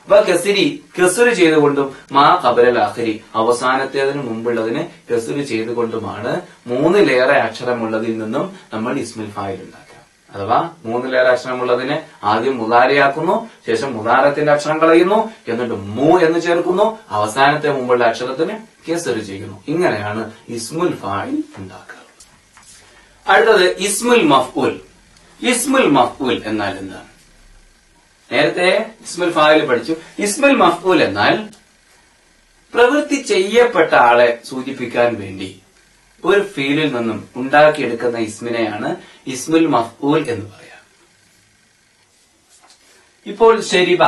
അപ്പൊ കെസിരി കെസുര് ചെയ്തുകൊണ്ടും മാ കബലൽ ആഖിരി അവസാനത്തേതിന് മുമ്പുള്ളതിന് കെസുര് ചെയ്തുകൊണ്ടുമാണ് മൂന്നിലേറെ അക്ഷരമുള്ളതിൽ നിന്നും നമ്മൾ ഇസ്മിൽ ഫായിൽ ഉണ്ടാക്കുക അഥവാ മൂന്നിലേറെ അക്ഷരമുള്ളതിനെ ആദ്യം മുതാരയാക്കുന്നു ശേഷം മുതാരത്തിന്റെ അക്ഷരം കളയുന്നു എന്നിട്ട് മൂ എന്ന് ചേർക്കുന്നു അവസാനത്തെ മുമ്പുള്ള അക്ഷരത്തിന് കെസര് ചെയ്യുന്നു ഇങ്ങനെയാണ് ഇസ്മുൽ ഫായിൽ ഉണ്ടാക്കുക അടുത്തത് ഇസ്മുൽ മഫ്ഊൽ ഇസ്മുൽ മഫ്ഊൽ എന്നാൽ എന്താണ് നേരത്തെ ഇസ്മുൽ ഫായിൽ പഠിച്ചു ഇസ്മുൽ മഫ്ഊൽ എന്നാൽ പ്രവൃത്തി ചെയ്യപ്പെട്ട ആളെ സൂചിപ്പിക്കാൻ വേണ്ടി ഒരു ഫീലിൽ നിന്നും ഉണ്ടാക്കിയെടുക്കുന്ന ഇസ്മിനെയാണ് ഇസ്മുൽ മഫ്ഊൽ എന്ന് പറയാം ഇപ്പോൾ ശരിബ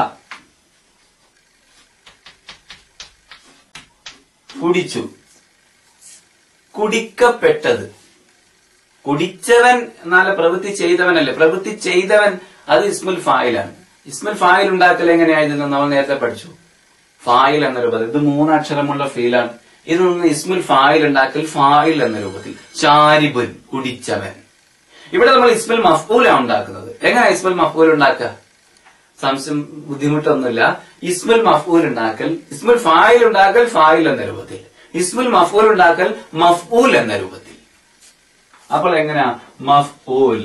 കുടിച്ചു കുടിക്കപ്പെട്ടത് കുടിച്ചവൻ എന്നാല് പ്രവൃത്തി ചെയ്തവനല്ലേ പ്രവൃത്തി ചെയ്തവൻ അത് ഇസ്മുൽ ഫായിലാണ് ഇസ്മുൽ ഫായിൽ ഉണ്ടാക്കൽ എങ്ങനെയായിരുന്നു നമ്മൾ നേരത്തെ പഠിച്ചു ഫായിൽ എന്ന രൂപത്തിൽ ഇത് മൂന്നക്ഷരമുള്ള ഫീലാണ് ഇത് നിന്ന് ഇസ്മുൽ ഫായിൽ ഉണ്ടാക്കൽ ഫായിൽ എന്ന രൂപത്തിൽ ഷാരിബുൻ കുടിച്ചവൻ ഇവിടെ നമ്മൾ ഇസ്മുൽ മഫ്ഊലാണ് ഉണ്ടാക്കുന്നത് എങ്ങനെ ഇസ്മുൽ മഫ്ഊൽ ഉണ്ടാക്കുക സംശയം ബുദ്ധിമുട്ടൊന്നുമില്ല ഇസ്മുൽ മഫ്ഊൽ ഉണ്ടാക്കൽ ഇസ്മുൽ ഫായിൽ ഉണ്ടാക്കൽ ഫായിൽ എന്ന രൂപത്തിൽ ഇസ്മുൽ മഫ്ഊൽ ഉണ്ടാക്കൽ മഫ്ഊൽ എന്ന രൂപത്തിൽ അപ്പോൾ എങ്ങനെയാ മഫ്ഊൽ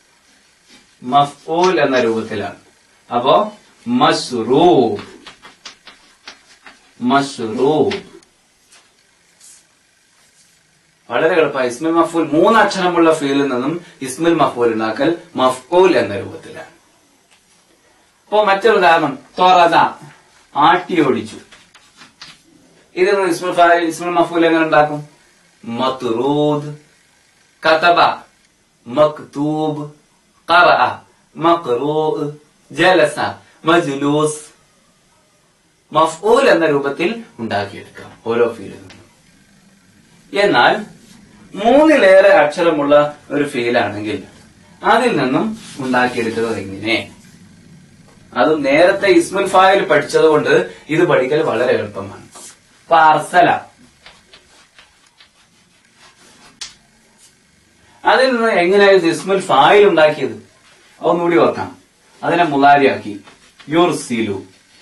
മഫ്ഊൽ എന്ന രൂപത്തിലാണ് അപ്പോ മസ്റൂബ് മസ്റൂബ് വളരെ എളുപ്പമായി ഇസ്മുൽ മഫൂൽ മൂന്നക്ഷരമുള്ള ഫീലിൽ നിന്നും ഇസ്മുൽ മഫൂൽ ഉണ്ടാക്കൽ മഫ്ഊൽ എന്ന രൂപത്തിലാണ് ഇപ്പോ മറ്റൊരു ഉദാഹരണം ത്വറത ആട്ടി ഓടിച്ചു ഇത് ഇസ്മുൽ ഫായിൽ ഇസ്മുൽ മഫൂൽ എങ്ങനെ ഉണ്ടാക്കും മത്റൂദ് കതബ മക്തൂബ് ഖറഅ മഖ്റൂഅ് ജലസ മജ്ലൂസ് മഫ്ഊൽ എന്ന രൂപത്തിൽ ഉണ്ടാക്കിയെടുക്കാം ഓരോ ഫീലിൽ നിന്നും എന്നാൽ മൂന്നിലേറെ അക്ഷരമുള്ള ഒരു ഫീലാണെങ്കിൽ അതിൽ നിന്നും ഉണ്ടാക്കിയെടുക്കുന്നത് എങ്ങനെ അത് നേരത്തെ ഇസ്മുൽ ഫായിൽ പഠിച്ചതുകൊണ്ട് ഇത് പഠിക്കൽ വളരെ എളുപ്പമാണ് പാർസല അതിൽ നിന്ന് എങ്ങനെയായിരുന്നു ഇസ്മുൽ ഫായിൽ ഉണ്ടാക്കിയത് അതൊന്നുകൂടി ഓർക്കാം അതിനെ മുലാരിയാക്കി യുർസിലു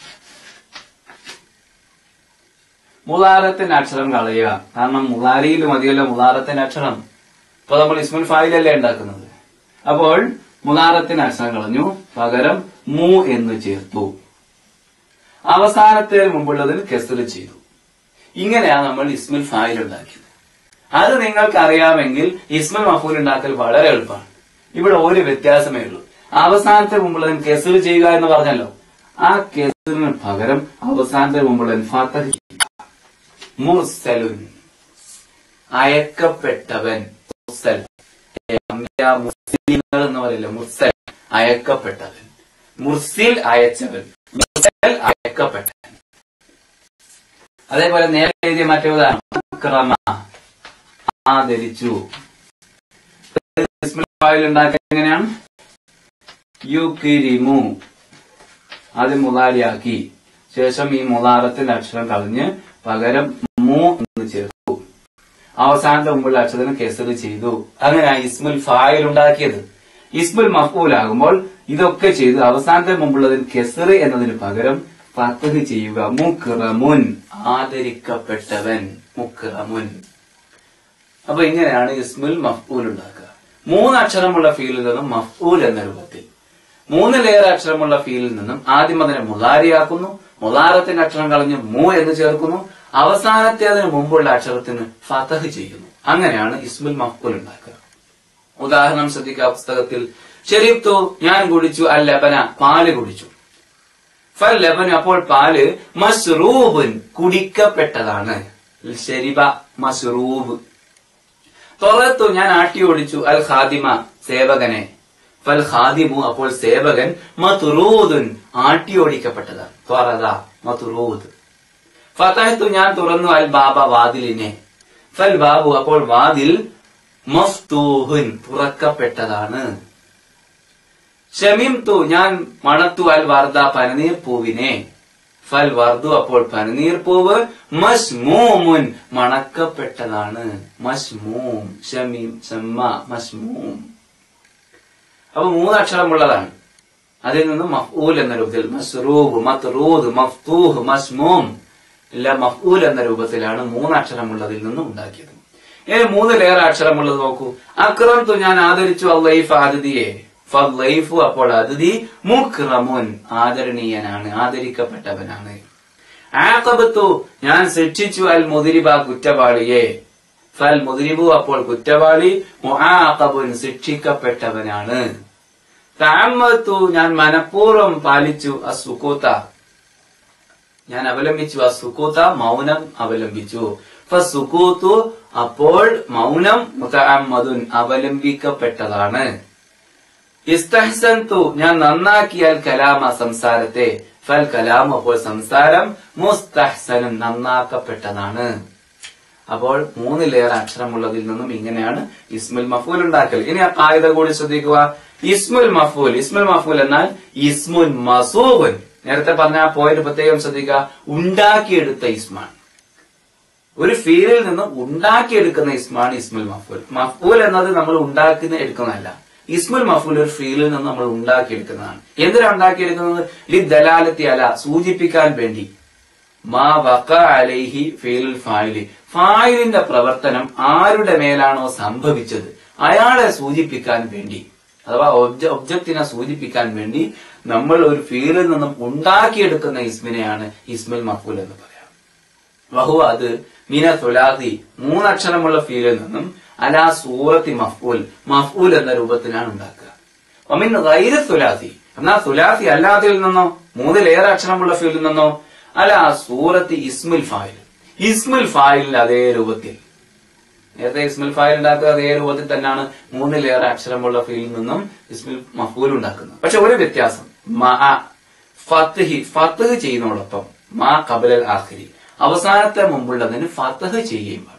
മുലാറത്തിന്റെ അക്ഷരം കളയുക കാരണം മുലാരിയിൽ മതിയല്ലോ മുലാറത്തിന്റെ അക്ഷരം ഇപ്പൊ നമ്മൾ ഇസ്മുൽ ഫായിലല്ലേ ഉണ്ടാക്കുന്നത് അപ്പോൾ മുലാറത്തിന്റെ അക്ഷരം കളഞ്ഞു പകരം മു എന്ന് ചേർത്തു അവസാനത്തിന് മുമ്പുള്ളതിൽ കെസർ ചെയ്തു ഇങ്ങനെയാണ് നമ്മൾ ഇസ്മുൽ ഫായിൽ ഉണ്ടാക്കിയത് അത് നിങ്ങൾക്ക് അറിയാമെങ്കിൽ ഇസ്മുൽ മഫൂൽ ഉണ്ടാക്കൽ വളരെ എളുപ്പമാണ് ഇവിടെ ഒരു വ്യത്യാസമേ ഉള്ളൂ അവസാനത്തെ മുമ്പുള്ളതിന് കെസർ ചെയ്യുക എന്ന് പറഞ്ഞല്ലോ ആ കെസറിന് പകരം അവസാനത്തിന് മുമ്പുള്ളതിന് ഫാത്തഹ് ചെയ്യുക മുർസലുൻ അയക്കപ്പെട്ടവൻ മുർസൽ അമ്പിയ മുസ്ലിങ്ങൾ എന്ന് പറയില്ല മുർസൽ അയക്കപ്പെട്ടവൻ മുർസിൽ അയച്ചവൻ മുർസൽ അയക്കപ്പെട്ടവൻ അതേപോലെ നേരെ എഴുതിയ മറ്റേ ഉദാഹരണം അക്രമ ആദരിച്ചു ഫയൽ ഉണ്ടാക്കാൻ എങ്ങനെയാണ് യുക്കിരിമു അത് മുതാരിയാക്കി ശേഷം ഈ മുതാറത്തിന്റെ അക്ഷരം കളഞ്ഞ് പകരം മു എന്ന് ചേർത്തു അവസാനത്തെ മുമ്പുള്ള അക്ഷരം കെസർ ചെയ്തു അങ്ങനെയാണ് ഇസ്മുൽ ഫായിൽ ഉണ്ടാക്കിയത് ഇസ്മുൽ മഫൂലാകുമ്പോൾ ഇതൊക്കെ ചെയ്തു അവസാനത്തെ മുമ്പുള്ളതിന് കെസർ എന്നതിന് പകരം ഫത്തഹ് ചെയ്യുക മുക്റമുൻ ആദരിക്കപ്പെട്ടവൻ മുക്റമുൻ അപ്പൊ ഇങ്ങനെയാണ് ഇസ്മുൽ മഫ്ഊൽ ഉണ്ടാക്കുക മൂന്ന് അക്ഷരമുള്ള ഫീലിൽ നിന്നും മഫ്ഊൽ എന്ന രൂപത്തിൽ മൂന്നിലേറെ അക്ഷരമുള്ള ഫീലിൽ നിന്നും ആദ്യം അതിനെ മുതാരിയാക്കുന്നു മുതാരത്തിന്റെ അക്ഷരം കളഞ്ഞ് മു എന്ന് ചേർക്കുന്നു അവസാനത്തെ അതിന് മുമ്പുള്ള അക്ഷരത്തിന് ഫതഹ് ചെയ്യുന്നു അങ്ങനെയാണ് ഇസ്മുൽ മഫ്ഊൽ ഉണ്ടാക്കുക ഉദാഹരണം ശ്രദ്ധിക്കുക പുസ്തകത്തിൽ ഷെരീഫ്തു ഞാൻ കുടിച്ചു അൽ ലബന പാല് കുടിച്ചു ഫൽ ലബൻ അപ്പോൾ പാല് മസ്റൂബുൻ കുടിക്കപ്പെട്ടതാണ് ഷെരിബ മസ്റൂബ് തൊറത്തു ഞാൻ ആട്ടി ഓടിച്ചു അൽ ഖാദിമ സേവകനെ ഫൽ ഖാദിമു അപ്പോൾ സേവകൻ മതുറൂദുൻ ആട്ടി ഓടിക്കപ്പെട്ടതാണ് ത്വറത മതുറൂദ് ഫതഹത്തു ഞാൻ തുറന്നു അൽ ബാബ വാതിലിനെ ഫൽ ബാബു അപ്പോൾ വാതിൽ മഫ്തൂഹുൻ തുറക്കപ്പെട്ടതാണ് ഷമിംതു ഞാൻ മണത്തു അൽ വർദ പനനീർ പൂവിനെ ഫൽ വർദു അപ്പോൾ പനനീർ പൂവ് മസ്മൂമുൻ മണക്കപ്പെട്ടതാണ് മസ്മൂം ഷമീം ഷമ്മ മസ്മൂം അപ്പൊ മൂന്നക്ഷരമുള്ളതാണ് അതിൽ നിന്ന് മഫ്ഊൽ എന്ന രൂപത്തിൽ മസ്റൂബ് മത്റൂദ് മഫ്തൂഹ് മസ്മൂം എല്ലാം മഫ്ഊൽ എന്ന രൂപത്തിലാണ് മൂന്നക്ഷരമുള്ളതിൽ നിന്ന് ഉണ്ടാക്കിയത് ഇനി മൂന്നിലേറെ അക്ഷരമുള്ളത് നോക്കൂ അക്രംതു ഞാൻ ആദരിച്ചു അള്ളൈഫ് അതിഥിയെ ഫല്ലൈഫു അപ്പോൾ അതിഥി മുക്രമുൻ ആദരണീയനാണ് ആദരിക്കപ്പെട്ടവനാണ് ആഖബത്തു ഞാൻ ശിക്ഷിച്ചു അൽ മുതിരിബ കുറ്റവാളിയെ ഫൽ മുതിരിബു അപ്പോൾ കുറ്റവാളി മുആഖബുൻ ശിക്ഷിക്കപ്പെട്ടവനാണ് തഅമ്മത്തു ഞാൻ മനഃപൂർവ്വം പാലിച്ചു അസുക്കൂത്ത ഞാൻ അവലംബിച്ചു അസുക്കൂത്ത മൗനം അവലംബിച്ചു ഫസുക്കൂത്തു അപ്പോൾ മൗനം മുതഅമ്മദുൻ അവലംബിക്കപ്പെട്ടതാണ് ഇസ്തഹ്സൻതു ഞാൻ നന്നാക്കിയാൽ കലാമ സംസാരത്തെ ഫൽ കലാം അപ്പോൾ സംസാരം മുസ്തഹ്സനും നന്നാക്കപ്പെട്ടതാണ് അപ്പോൾ മൂന്നിലേറെ അക്ഷരമുള്ളതിൽ നിന്നും ഇങ്ങനെയാണ് ഇസ്മുൽ മഫൂൽ ഉണ്ടാക്കൽ ഇനി ആ കായിക കൂടി ശ്രദ്ധിക്കുക ഇസ്മുൽ മഫൂൽ ഇസ്മുൽ മഫൂൽ എന്നാൽ ഇസ്മുൻ മസൂബുൻ നേരത്തെ പറഞ്ഞ ആ പോയിന്റ് പ്രത്യേകം ശ്രദ്ധിക്കുക ഉണ്ടാക്കിയെടുത്ത ഇസ്മാണ് ഒരു ഫീലിൽ നിന്നും ഉണ്ടാക്കിയെടുക്കുന്ന ഇസ്മാണ് ഇസ്മുൽ മഫൂൽ മഫൂൽ എന്നത് നമ്മൾ ഉണ്ടാക്കുന്ന എടുക്കുന്നതല്ല ഇസ്മുൽ മഫൂൽ ഒരു ഫീലിൽ നിന്ന് നമ്മൾ ഉണ്ടാക്കിയെടുക്കുന്നതാണ് എന്തിനാ ഉണ്ടാക്കിയെടുക്കുന്നത് ലി ദലാലത്തി അല സൂചിപ്പിക്കാൻ വേണ്ടി മാ വക അലൈഹി ഫീലുൽ ഫായിലി ഫായിലിന്റെ പ്രവർത്തനം ആരുടെ മേലാണോ സംഭവിച്ചത് അയാളെ സൂചിപ്പിക്കാൻ വേണ്ടി അഥവാ ഒബ്ജ ഒബ്ജക്റ്റിനെ സൂചിപ്പിക്കാൻ വേണ്ടി നമ്മൾ ഒരു ഫീലിൽ നിന്നും ഉണ്ടാക്കിയെടുക്കുന്ന ഇസ്മിനെയാണ് ഇസ്മുൽ മഫൂൽ എന്ന് പറയാം വഹു അത് മീന തുലാദി മൂന്നക്ഷരമുള്ള ഫീലിൽ നിന്നും അലാ സൂറത്തി മഫ്ഊൽ മഫ്ഊൽ എന്ന രൂപത്തിലാണ് ഉണ്ടാക്കുക ഒമിൻ ഗൈര തുലാദി എന്നാൽ തുലാദി അല്ലാത്തതിൽ നിന്നോ മൂന്നിലേറെ അക്ഷരമുള്ള ഫീലിൽ നിന്നോ അലാ സൂറത്തി ഇസ്മുൽ ഫായിൽ ഇസ്മുൽ ഫായിലിന്റെ അതേ രൂപത്തിൽ നേരത്തെ ഇസ്മുൽ ഫായിൽ ഉണ്ടാക്കുക അതേ രൂപത്തിൽ തന്നെയാണ് മൂന്നിലേറെ അക്ഷരമുള്ള ഫീലിൽ നിന്നും ഇസ്മുൽ മഫൂൽ ഉണ്ടാക്കുന്നത് പക്ഷെ ഒരു വ്യത്യാസം മ ഫത്ഹി ഫത്ഹ് ചെയ്യുന്നതോടൊപ്പം മാ കബലൽ ആഖിരി അവസാനത്തെ മുമ്പുള്ളതിന് ഫത്ഹ് ചെയ്യുകയും വേണം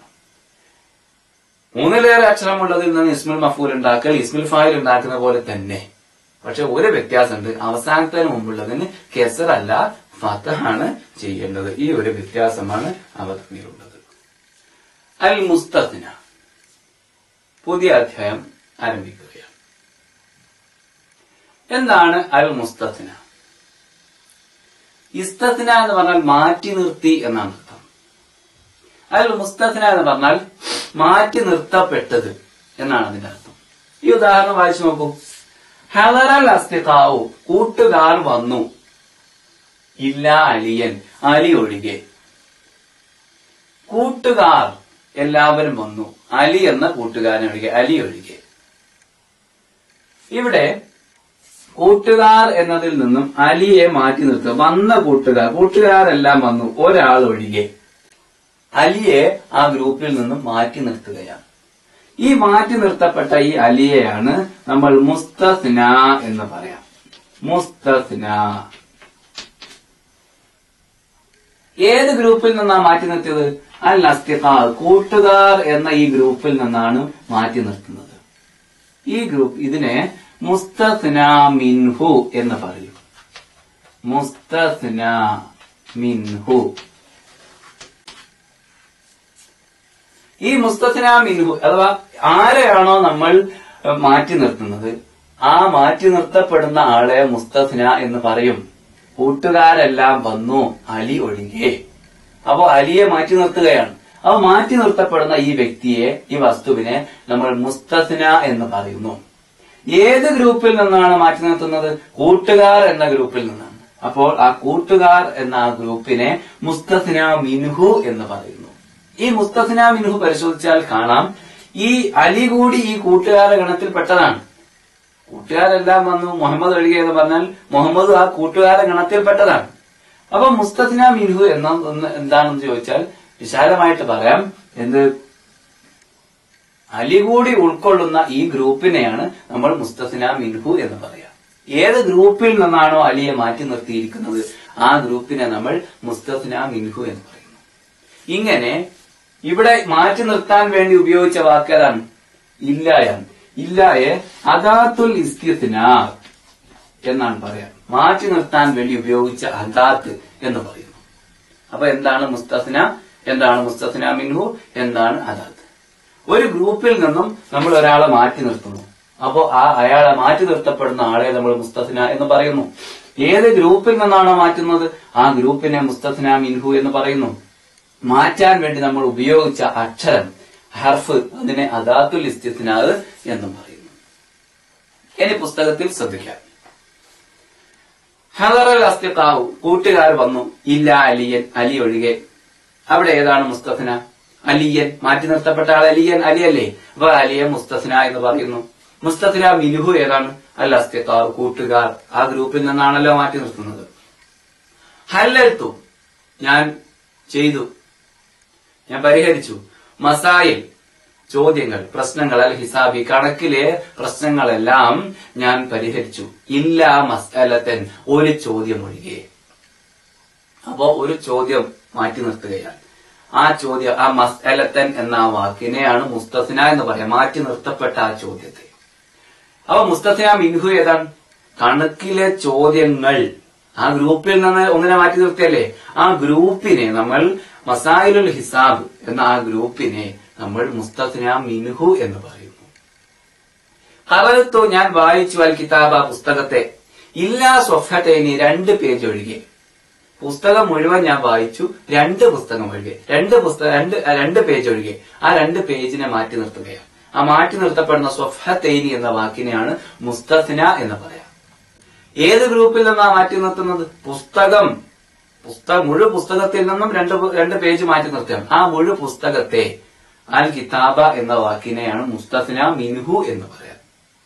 മൂന്നിലേറെ അക്ഷരമുള്ളതിൽ നിന്ന് ഇസ്മുൽ മഫൂൽ ഉണ്ടാക്കൽ ഇസ്മുൽ ഫായിൽ ഉണ്ടാക്കുന്ന പോലെ തന്നെ പക്ഷെ ഒരു വ്യത്യാസമുണ്ട് അവസാനത്തിന് മുമ്പുള്ളതിന് കെസറല്ല ഫതഹാണ് ചെയ്യേണ്ടത് ഈ ഒരു വ്യത്യാസമാണ് അവതരണിയിലുള്ളത് അൽ മുസ്തഖ്ന പുതിയ അധ്യായം ആരംഭിക്കുകയാണ് എന്താണ് അൽ മുസ്തഖ്ന ഇസ്തഖ്ന എന്ന് പറഞ്ഞാൽ മാറ്റി നിർത്തി എന്നാണ് അർത്ഥം അൽ മുസ്തഖ്ന എന്ന് പറഞ്ഞാൽ മാറ്റി നിർത്തപ്പെട്ടത് എന്നാണ് അതിന്റെ അർത്ഥം ഈ ഉദാഹരണം വായിച്ചു നോക്കൂ ഹലറൽ അസ്തിഖാവു കൂട്ടുകാർ വന്നു ഇല്ല അലിയൻ അലി ഒഴികെ കൂട്ടുകാർ എല്ലാവരും വന്നു അലി എന്ന കൂട്ടുകാരൻ ഒഴികെ അലി ഒഴികെ ഇവിടെ കൂട്ടുകാർ എന്നതിൽ നിന്നും അലിയെ മാറ്റി നിർത്തുക വന്ന കൂട്ടുകാർ കൂട്ടുകാരെല്ലാം വന്നു ഒരാൾ ഒഴികെ അലിയെ ആ ഗ്രൂപ്പിൽ നിന്നും മാറ്റി നിർത്തുകയാണ് ഈ മാറ്റി നിർത്തപ്പെട്ട ഈ അലിയെയാണ് നമ്മൾ മുസ്തസ്ന എന്ന് പറയാം മുസ്തസ്ന ഏത് ഗ്രൂപ്പിൽ നിന്നാണ് മാറ്റി നിർത്തിയത് അൽ അസ്തിഖാ കൂട്ടുകാർ എന്ന ഈ ഗ്രൂപ്പിൽ നിന്നാണ് മാറ്റി നിർത്തുന്നത് ഈ ഗ്രൂപ്പ് ഇതിനെ മുസ്തസ്ന മിൻഹു എന്ന് പറയും മുസ്തസ്ന മിൻഹു ഈ മുസ്തസ്ന മിൻഹു അഥവാ ആരെയാണോ നമ്മൾ ഏഹ്, മാറ്റി നിർത്തുന്നത് ആ മാറ്റി നിർത്തപ്പെടുന്ന ആളെ മുസ്തസ്ന എന്ന് പറയും കൂട്ടുകാരെല്ലാം വന്നു അലി ഒഴികെ അപ്പോ അലിയെ മാറ്റി നിർത്തുകയാണ് അപ്പൊ മാറ്റി നിർത്തപ്പെടുന്ന ഈ വ്യക്തിയെ ഈ വസ്തുവിനെ നമ്മൾ മുസ്തസ്ന എന്ന് പറയുന്നു ഏത് ഗ്രൂപ്പിൽ നിന്നാണ് മാറ്റി നിർത്തുന്നത് കൂട്ടുകാർ എന്ന ഗ്രൂപ്പിൽ നിന്നാണ് അപ്പോൾ ആ കൂട്ടുകാർ എന്ന ആ ഗ്രൂപ്പിനെ മുസ്തസ്ന മിൻഹു എന്ന് പറയുന്നു ഈ മുസ്തസ്ന മിൻഹു പരിശോധിച്ചാൽ കാണാം ഈ അലി കൂടി ഈ കൂട്ടുകാരുടെ ഗണത്തിൽപ്പെട്ടതാണ് കൂട്ടുകാരെല്ലാം വന്നു മുഹമ്മദ് ഒഴികെ എന്ന് പറഞ്ഞാൽ മുഹമ്മദ് ആ കൂട്ടുകാരുടെ ഗണത്തിൽപ്പെട്ടതാണ് അപ്പൊ മുസ്തസ്ന മിൻഹു എന്ന ഒന്ന് എന്താണെന്ന് ചോദിച്ചാൽ വിശാലമായിട്ട് പറയാം എന്ത് അലി കൂടി ഉൾക്കൊള്ളുന്ന ഈ ഗ്രൂപ്പിനെയാണ് നമ്മൾ മുസ്തസ്ന മിൻഹു എന്ന് പറയാം ഏത് ഗ്രൂപ്പിൽ നിന്നാണോ അലിയെ മാറ്റി നിർത്തിയിരിക്കുന്നത് ആ ഗ്രൂപ്പിനെ നമ്മൾ മുസ്തസ്ന മിൻഹു എന്ന് പറയുന്നു ഇങ്ങനെ ഇവിടെ മാറ്റി നിർത്താൻ വേണ്ടി ഉപയോഗിച്ച വാക്ക് ഏതാണ് ഇല്ലായാണ് ഇല്ലായെ അദാത്തുൽ ഇസ്തിസ്ന എന്നാണ് പറയാം മാറ്റി നിർത്താൻ വേണ്ടി ഉപയോഗിച്ച അദാത്ത് എന്ന് പറയുന്നു അപ്പൊ എന്താണ് മുസ്തസ്ന എന്താണ് മുസ്തസ്ന മിൻഹു എന്താണ് അദാത്ത് ഒരു ഗ്രൂപ്പിൽ നിന്നും നമ്മൾ ഒരാളെ മാറ്റി നിർത്തുന്നു അപ്പോ ആ അയാളെ മാറ്റി നിർത്തപ്പെടുന്ന ആളെ നമ്മൾ മുസ്തഫിന എന്ന് പറയുന്നു ഏത് ഗ്രൂപ്പിൽ നിന്നാണോ മാറ്റുന്നത് ആ ഗ്രൂപ്പിനെ മുസ്തഫിന മിൻഹു എന്ന് പറയുന്നു മാറ്റാൻ വേണ്ടി നമ്മൾ ഉപയോഗിച്ച അക്ഷരം ഹർഫ് അതിനെ അദാത്തുൽ ഇസ്തിസ്നാവ് എന്നും പറയുന്നു ഇനി പുസ്തകത്തിൽ ശ്രദ്ധിക്കാം ഹദറൽ അസ്തിഖാവു കൂട്ടുകാർ വന്നു ഇല്ല അലിയൻ അലി ഒഴികെ അവിടെ ഏതാണ് മുസ്തഫിന അലിയൻ മാറ്റി നിർത്തപ്പെട്ട ആൾ അലിയൻ അലി അല്ലേ അപ്പൊ അലിയൻ മുസ്തഫിന എന്ന് പറയുന്നു മുസ്തഫിന മിനുഹു ഏതാണ് അൽ അസ്തിഖാവ് കൂട്ടുകാർ ആ ഗ്രൂപ്പിൽ നിന്നാണല്ലോ മാറ്റി നിർത്തുന്നത് ഹല്ലൽത്തു ഞാൻ ചെയ്തു ഞാൻ പരിഹരിച്ചു മസായിൽ ചോദ്യങ്ങൾ പ്രശ്നങ്ങൾ അൽ ഹിസാബി കണക്കിലെ പ്രശ്നങ്ങളെല്ലാം ഞാൻ പരിഹരിച്ചു ഇല്ല മസ്അലത്തൻ ഒരു ചോദ്യം ഒഴികെ അപ്പോ ഒരു ചോദ്യം മാറ്റി നിർത്തുകയാണ് ആ ചോദ്യം ആ മസ്അലത്തൻ എന്ന ആ വാക്കിനെയാണ് മുസ്തഫിന എന്ന് പറയാം മാറ്റി നിർത്തപ്പെട്ട ആ ചോദ്യത്തെ അപ്പൊ മുസ്തഫിന മിൻഹു ഏതാണ് കണക്കിലെ ചോദ്യങ്ങൾ ആ ഗ്രൂപ്പിൽ നിന്ന് ഒന്നിനെ മാറ്റി നിർത്തിയല്ലേ ആ ഗ്രൂപ്പിനെ നമ്മൾ മസായിലുൽ ഹിസാബ് എന്ന ആ ഗ്രൂപ്പിനെ നമ്മൾ മുസ്തഫിന മിൻഹു എന്ന് പറയുന്നു കറത്തു ഞാൻ വായിച്ചു അൽ കിതാബ പുസ്തകത്തെ ഇല്ലാ സ്വഫത്തേനി രണ്ട് പേജ് ഒഴികെ പുസ്തകം മുഴുവൻ ഞാൻ വായിച്ചു രണ്ട് പുസ്തകം ഒഴികെ രണ്ട് പുസ്തകം രണ്ട് രണ്ട് പേജ് ഒഴികെ ആ രണ്ട് പേജിനെ മാറ്റി നിർത്തുകയാണ് ആ മാറ്റി നിർത്തപ്പെടുന്ന സ്വഫത്തേനി എന്ന വാക്കിനെയാണ് മുസ്തഫിന എന്ന് പറയാം ഏത് ഗ്രൂപ്പിൽ നിന്നാ മാറ്റി നിർത്തുന്നത് പുസ്തകം പുസ്തകം മുഴു പുസ്തകത്തിൽ നിന്നും രണ്ട് പു- രണ്ട് പേജ് മാറ്റി നിർത്തുകയാണ് ആ മുഴു പുസ്തകത്തെ അൽ കിതാബ എന്ന വാക്കിനെയാണ് മുസ്തഫിന മിൻഹു എന്ന് പറയാം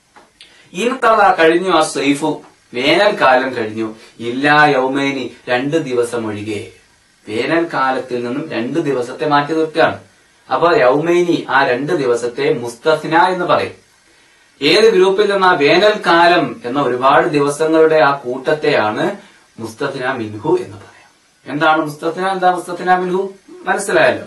ഇൻതള കഴിഞ്ഞു ആ സൈഫു വേനൽക്കാലം കഴിഞ്ഞു ഇല്ലാ യൗമേനി രണ്ട് ദിവസം ഒഴികെ വേനൽക്കാലത്തിൽ നിന്നും രണ്ട് ദിവസത്തെ മാറ്റി നിർത്തുകയാണ് അപ്പൊ യൗമേനി ആ രണ്ട് ദിവസത്തെ മുസ്തഫിന എന്ന് പറയും ഏത് ഗ്രൂപ്പിൽ നിന്ന് ആ വേനൽക്കാലം എന്ന ഒരുപാട് ദിവസങ്ങളുടെ ആ കൂട്ടത്തെയാണ് മുസ്തഫിന മിൻഹു എന്ന് പറയാം എന്താണ് മുസ്തഫിന എന്താ മുസ്തഫിന മിൻഹു മനസ്സിലായല്ലോ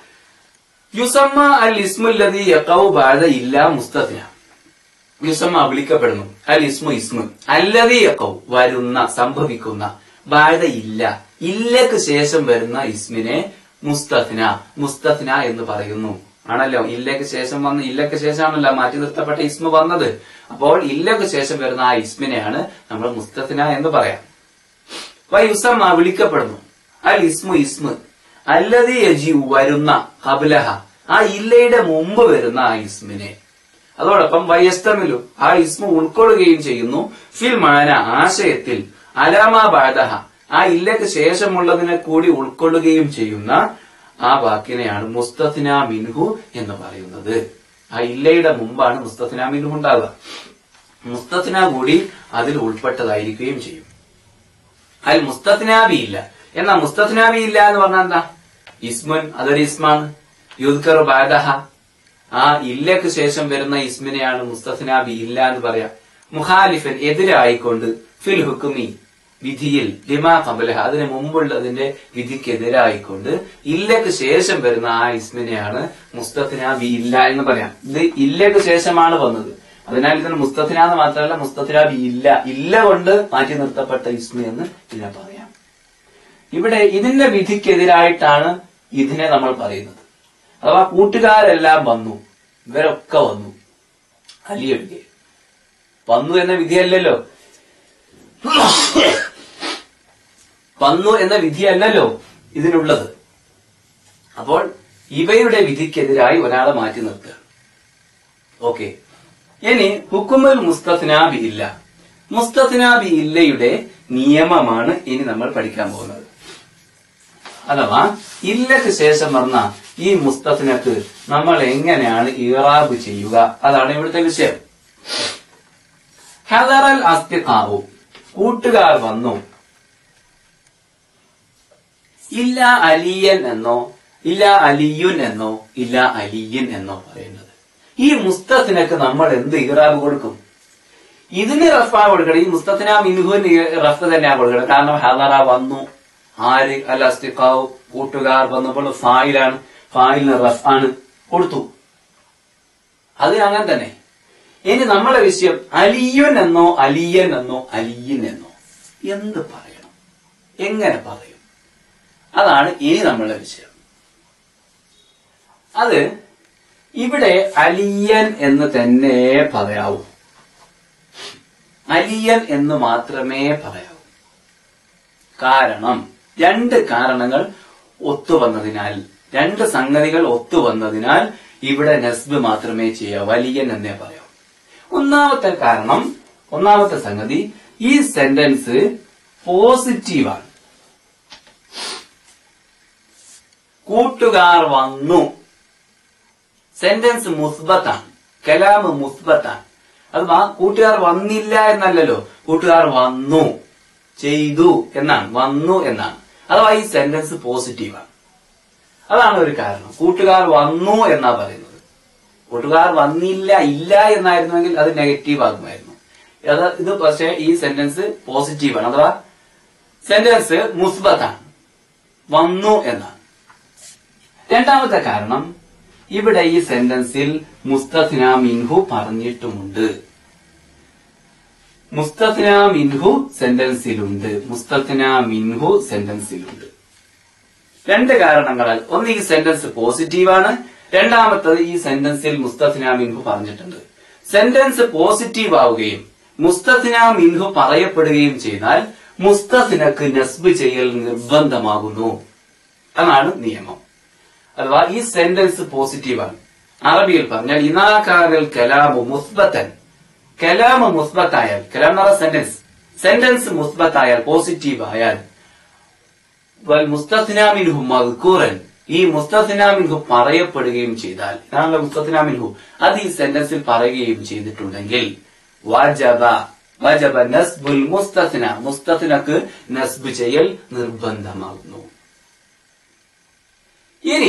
യുസമ്മ അൽ ഇസ്മുല്ലതി യക്കൗ ബാധ ഇല്ല മുസ്തഫിന യുസമ്മ വിളിക്കപ്പെടുന്നു അൽ ഇസ്മു ഇസ്മു അല്ലതി യക്കൗ വരുന്ന സംഭവിക്കുന്ന ബാധ ഇല്ല ഇല്ലക്ക് ശേഷം വരുന്ന ഇസ്മിനെ മുസ്തഫിന മുസ്തഫിന എന്ന് പറയുന്നു ആണല്ലോ ഇല്ലക്ക് ശേഷം വന്ന് ഇല്ലക്ക് ശേഷമാണല്ലോ മാറ്റി നിർത്തപ്പെട്ട ഇസ്മ വന്നത് അപ്പോൾ ഇല്ലക്ക് ശേഷം വരുന്ന ആ ഇസ്മിനെയാണ് നമ്മൾ മുസ്തഫിന എന്ന് പറയാം വയുസമ്മ വിളിക്കപ്പെടുന്നു അൽ ഇസ്മു ഇസ്മു അല്ലതി യജി വരുന്ന കബലഹ ആ ഇല്ലയുടെ മുമ്പ് വരുന്ന ആ ഇസ്മിനെ അതോടൊപ്പം വയസ്തമിലു ആ ഇസ്മു ഉൾക്കൊള്ളുകയും ചെയ്യുന്നു ഫിൽ മാന ആശയത്തിൽ അലാമ ബാധഹ ആ ഇല്ലക്ക് ശേഷമുള്ളതിനെ കൂടി ഉൾക്കൊള്ളുകയും ചെയ്യുന്ന ആ വാക്കിനെയാണ് മുസ്തഫിന മിൻഹു എന്ന് പറയുന്നത് ആ ഇല്ലയുടെ മുമ്പാണ് മുസ്തഫിന മിൻഹു ഉണ്ടാകുക മുസ്തഫിന കൂടി അതിൽ ഉൾപ്പെട്ടതായിരിക്കുകയും ചെയ്യും അതിൽ മുസ്തഫിനാബി ഇല്ല എന്നാ മുസ്തഫിനാബി ഇല്ല എന്ന് പറഞ്ഞാൽ എന്താ ഇസ്മുൻ അതൊരു ഇസ്മാണ് യുദ്കർ ബാദഹ ആ ഇല്ലക്ക് ശേഷം വരുന്ന ഇസ്മിനെയാണ് മുസ്തഫിനാബി ഇല്ല എന്ന് പറയാം മുഖാലിഫൻ എതിരായിക്കൊണ്ട് ഫിൽ ഹുക്കുമി വിധിയിൽ ലിമാ കബലഹ അതിന് മുമ്പുള്ളതിന്റെ വിധിക്കെതിരായിക്കൊണ്ട് ഇല്ലക്ക് ശേഷം വരുന്ന ആ ഇസ്മിനെയാണ് മുസ്തഫിനാബി ഇല്ല എന്ന് പറയാം ഇത് ഇല്ലക്ക് ശേഷമാണ് വന്നത് അതിനാൽ ഇതിന് മുസ്തഫിന എന്ന് മാത്രമല്ല മുസ്തഫിനാബി ഇല്ല ഇല്ല കൊണ്ട് മാറ്റി നിർത്തപ്പെട്ട ഇസ്മി എന്ന് ഇതിനെ പറയാം ഇവിടെ ഇതിന്റെ വിധിക്കെതിരായിട്ടാണ് ഇതിനെ നമ്മൾ പറയുന്നത് അഥവാ കൂട്ടുകാരെല്ലാം വന്നു ഇവരൊക്കെ വന്നു അലിയൊഴികെ വന്നു എന്ന വിധിയല്ലല്ലോ വന്നു എന്ന വിധിയല്ലല്ലോ ഇതിനുള്ളത് അപ്പോൾ ഇവയുടെ വിധിക്കെതിരായി ഒരാളെ മാറ്റി നിർത്തുക ഓക്കെ ഇനി ഹുക്കുമുൽ മുസ്തഫിനാബി ഇല്ല മുസ്തഫിനാബി ഇല്ലയുടെ നിയമമാണ് ഇനി നമ്മൾ പഠിക്കാൻ പോകുന്നത് അഥവാ ഇല്ലക്ക് ശേഷം വന്ന ഈ മുസ്തഫിനക്ക് നമ്മൾ എങ്ങനെയാണ് ഇറാബ് ചെയ്യുക അതാണ് ഇവിടുത്തെ വിഷയം ഹദറൽ അസ്തിഖാവു കൂട്ടുകാർ വന്നു ഇല്ല അലിയൻ എന്നോ ഇല്ല അലിയുൻ എന്നോ ഇല്ല അലിയൻ എന്നോ പറയുന്നത് ഈ മുസ്തഫിനക്ക് നമ്മൾ എന്ത് ഇറാബ് കൊടുക്കും ഇതിന് റഫാ കൊടുക്കണം ഈ മുസ്തഫിന മിനുഹുവിന് റഫ് തന്നെയാ കൊടുക്കണം കാരണം ഹദറ വന്നു ആര് അൽ അസ്തിഖാവു കൂട്ടുകാർ വന്നപ്പോൾ ഫായിലാണ് ഫായിലിന് റഫ് ആണ് കൊടുത്തു അത് അങ്ങനെ തന്നെ ഇനി നമ്മളെ വിഷയം അലിയുൻ എന്നോ അലിയൻ എന്നോ അലിയൻ എന്നോ എന്ത് പറയണം എങ്ങനെ പറയും അതാണ് ഇനി നമ്മളുടെ വിഷയം അത് ഇവിടെ അലിയൻ എന്ന് തന്നെ പറയാവൂ അലിയൻ എന്ന് മാത്രമേ പറയാവൂ കാരണം രണ്ട് കാരണങ്ങൾ ഒത്തുവന്നതിനാൽ രണ്ട് സംഗതികൾ ഒത്തുവന്നതിനാൽ ഇവിടെ നസ്ബ് മാത്രമേ ചെയ്യാവൂ വലിയൻ എന്നേ പറയാവൂ ഒന്നാമത്തെ കാരണം ഒന്നാമത്തെ സംഗതി ഈ സെന്റൻസ് പോസിറ്റീവാണ് കൂട്ടുകാർ വന്നു സെന്റൻസ് മുസ്ബത്താണ് കലാമ് മുസ്ബത്താണ് അത് വാ- കൂട്ടുകാർ വന്നില്ല എന്നല്ലല്ലോ കൂട്ടുകാർ വന്നു ചെയ്തു എന്നാണ് വന്നു എന്നാണ് അഥവാ ഈ സെന്റൻസ് പോസിറ്റീവാണ് അതാണ് ഒരു കാരണം കൂട്ടുകാർ വന്നു എന്നാ പറയുന്നത് കൂട്ടുകാർ വന്നില്ല ഇല്ല എന്നായിരുന്നുവെങ്കിൽ അത് നെഗറ്റീവ് ആകുമായിരുന്നു അത് ഇത് പക്ഷേ ഈ സെന്റൻസ് പോസിറ്റീവാണ് അഥവാ സെന്റൻസ് മുസ്ബത്താണ് വന്നു എന്നാണ് രണ്ടാമത്തെ കാരണം ഇവിടെ ഈ സെന്റൻസിൽ മുസ്തഫിന മിൻഹു പറഞ്ഞിട്ടുമുണ്ട് മുസ്തഫിന മിൻഹു സെന്റൻസിലുണ്ട് മുസ്തഫിന മിൻഹു സെന്റൻസിലുണ്ട് രണ്ട് കാരണങ്ങളാൽ ഒന്ന് ഈ സെന്റൻസ് പോസിറ്റീവാണ് രണ്ടാമത്തത് ഈ സെന്റൻസിൽ മുസ്തഫിന മിൻഹു പറഞ്ഞിട്ടുണ്ട് സെന്റൻസ് പോസിറ്റീവ് ആവുകയും മുസ്തഫിന മിൻഹു പറയപ്പെടുകയും ചെയ്താൽ മുസ്തഫിനക്ക് നസ്ബ് ചെയ്യൽ നിർബന്ധമാകുന്നു അതാണ് നിയമം അഥവാ ഈ സെന്റൻസ് പോസിറ്റീവാണ് അറബിയിൽ പറഞ്ഞാൽ ഇനാകാരൽ കലാമു മുസ്ബത്തൻ കലാമ് മുസ്ബത്തായാൽ കലാം എന്ന് പറഞ്ഞ സെന്റൻസ് സെന്റൻസ് മുസ്ബത്തായാൽ പോസിറ്റീവ് ആയാൽ വൽ മുസ്തഫിനാമിൻഹു മദ്കൂറൻ ഈ മുസ്തഫിനാമിൻഹു പറയപ്പെടുകയും ചെയ്താൽ ഇതാണല്ലോ മുസ്തഫിനാമിൻഹു അത് ഈ സെന്റൻസിൽ പറയുകയും ചെയ്തിട്ടുണ്ടെങ്കിൽ വജബ വജബ നസ്ബുൽ മുസ്തഫിന മുസ്തഫിനക്ക് നസ്ബ് ചെയ്യൽ നിർബന്ധമാകുന്നു ഇനി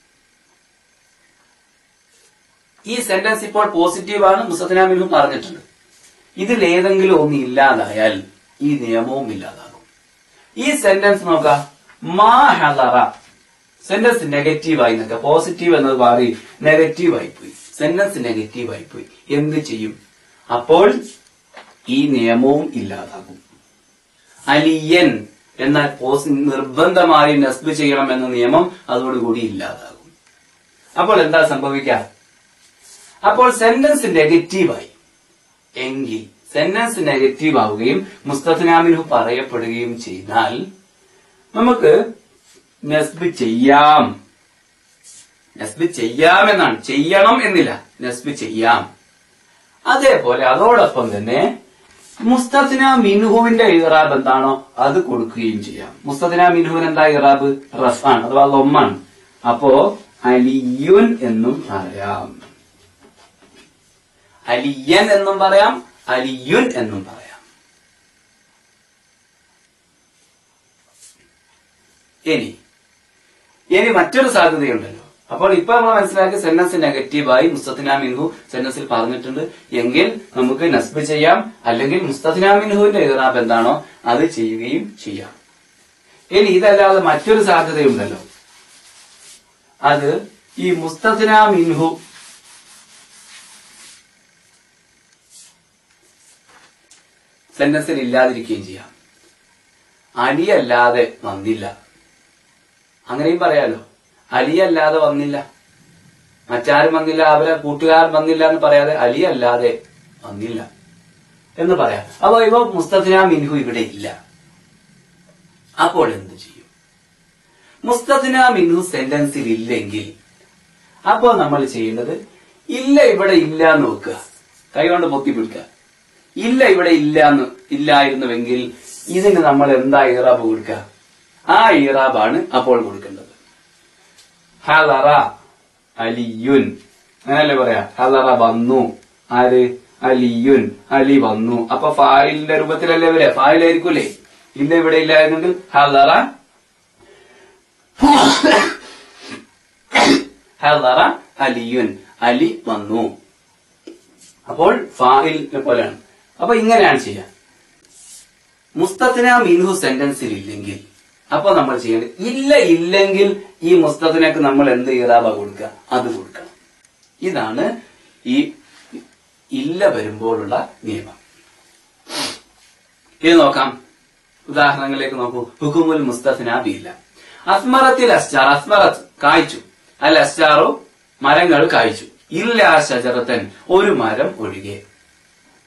ഈ സെന്റൻസ് ഇപ്പോൾ പോസിറ്റീവാണ് മുസ്തഫിനാമിൻഹു പറഞ്ഞിട്ടുണ്ട് ഇതിൽ ഏതെങ്കിലും ഒന്ന് ഇല്ലാതായാൽ ഈ നിയമവും ഇല്ലാതാകും ഈ സെന്റൻസ് നോക്കാം മാ ഹലറ സെന്റൻസ് നെഗറ്റീവ് ആയി നിൽക്കുക പോസിറ്റീവ് എന്നത് മാറി നെഗറ്റീവ് ആയി പോയി സെന്റൻസ് നെഗറ്റീവ് ആയി പോയി എന്ത് ചെയ്യും അപ്പോൾ ഈ നിയമവും ഇല്ലാതാകും അലിയൻ എന്നാൽ പോസ് നിർബന്ധമായി നസ്ബ് ചെയ്യണം എന്ന നിയമം അതോടുകൂടി ഇല്ലാതാകും അപ്പോൾ എന്താ സംഭവിക്കുക അപ്പോൾ സെന്റൻസ് നെഗറ്റീവായി എങ്കിൽ സെന്റൻസ് നെഗറ്റീവ് ആവുകയും മുസ്തഫിനാമിനു പറയപ്പെടുകയും ചെയ്താൽ നമുക്ക് നസ്ബ് ചെയ്യാം നസ്ബ് ചെയ്യാം എന്നാണ് ചെയ്യണം എന്നില്ല നസ്ബ് ചെയ്യാം അതേപോലെ അതോടൊപ്പം തന്നെ മുസ്തഫിന മിൻഹുവിന്റെ ഇറാബ് എന്താണോ അത് കൊടുക്കുകയും ചെയ്യാം മുസ്തഫിന മിൻഹുവിന് എന്താ ഇറാബ് റഫാണ് അഥവാ ലൊമ്മാണ് അപ്പോ അലിയുൻ എന്നും പറയാം അലിയൻ എന്നും പറയാം അലിയുൻ എന്നും പറയാം ഇനി ഇനി മറ്റൊരു സാധ്യതയുണ്ടല്ലോ അപ്പോൾ ഇപ്പൊ നമ്മൾ മനസ്സിലാക്കി സെന്റൻസ് നെഗറ്റീവായി മുസ്തഫിന മിൻഹു സെന്റൻസിൽ പറഞ്ഞിട്ടുണ്ട് എങ്കിൽ നമുക്ക് നസ്ബ് ചെയ്യാം അല്ലെങ്കിൽ മുസ്തഫിന മിൻഹുവിന്റെ ഇറാബ് എന്താണോ അത് ചെയ്യുകയും ചെയ്യാം ഇനി ഇതല്ലാതെ മറ്റൊരു സാധ്യതയുണ്ടല്ലോ അത് ഈ മുസ്തഫിന മിൻഹു സെന്റൻസിൽ ഇല്ലാതിരിക്കുകയും ചെയ്യാം അലിയല്ലാതെ വന്നില്ല അങ്ങനെയും പറയാലോ അലിയല്ലാതെ വന്നില്ല മറ്റാരും വന്നില്ല അവരെ കൂട്ടുകാരൻ വന്നില്ല എന്ന് പറയാതെ അലിയല്ലാതെ വന്നില്ല എന്ന് പറയാം അപ്പൊ ഇവ മുസ്തഫിന മിൻഹു ഇവിടെ ഇല്ല അപ്പോൾ എന്ത് ചെയ്യും മുസ്തഫിന മിൻഹു സെന്റൻസിൽ ഇല്ലെങ്കിൽ അപ്പോൾ നമ്മൾ ചെയ്യേണ്ടത് ഇല്ല ഇവിടെ ഇല്ല എന്ന് വെക്കുക കൈകൊണ്ട് പൊത്തി പിടിക്കുക ഇല്ല ഇവിടെ ഇല്ല എന്ന് ഇല്ലായിരുന്നുവെങ്കിൽ ഇതിന് നമ്മൾ എന്താ ഇറാബ് കൊടുക്കുക ആ ഇറാബാണ് അപ്പോൾ കൊടുക്കേണ്ടത് ഹലറ അലിയുൻ അങ്ങനല്ലേ പറയാ ഹലറ വന്നു ആര് അലിയുൻ അലി വന്നു അപ്പൊ ഫായിലിന്റെ രൂപത്തിലല്ലേ വരിക ഫായിലായിരിക്കൂലേ ഇല്ല ഇവിടെ ഇല്ലായിരുന്നെങ്കിൽ ഹലറ ഹലറ അലിയുൻ അലി വന്നു അപ്പോൾ ഫായിലിനെ പോലെയാണ് അപ്പൊ ഇങ്ങനെയാണ് ചെയ്യാൻ മുസ്തഫിന മിൻഹു സെന്റൻസിൽ ഇല്ലെങ്കിൽ അപ്പൊ നമ്മൾ ചെയ്യേണ്ടത് ഇല്ല ഇല്ലെങ്കിൽ ഈ മുസ്തഫിനക്ക് നമ്മൾ എന്ത് ഇറാബ കൊടുക്കുക അത് കൊടുക്കണം ഇതാണ് ഈ ഇല്ല വരുമ്പോഴുള്ള നിയമം ഇത് നോക്കാം ഉദാഹരണങ്ങളിലേക്ക് നോക്കൂ ഹുക്കുമുൽ മുസ്തഫിന ബില്ല അസ്മറത്തിൽ അസ്റ്റാർ അസ്മറത്ത് കായ്ച്ചു അൽ അസ്റ്റാറു മരങ്ങൾ കായ്ച്ചു ഇല്ല ഷജറത്തൻ ഒരു മരം ഒഴികെ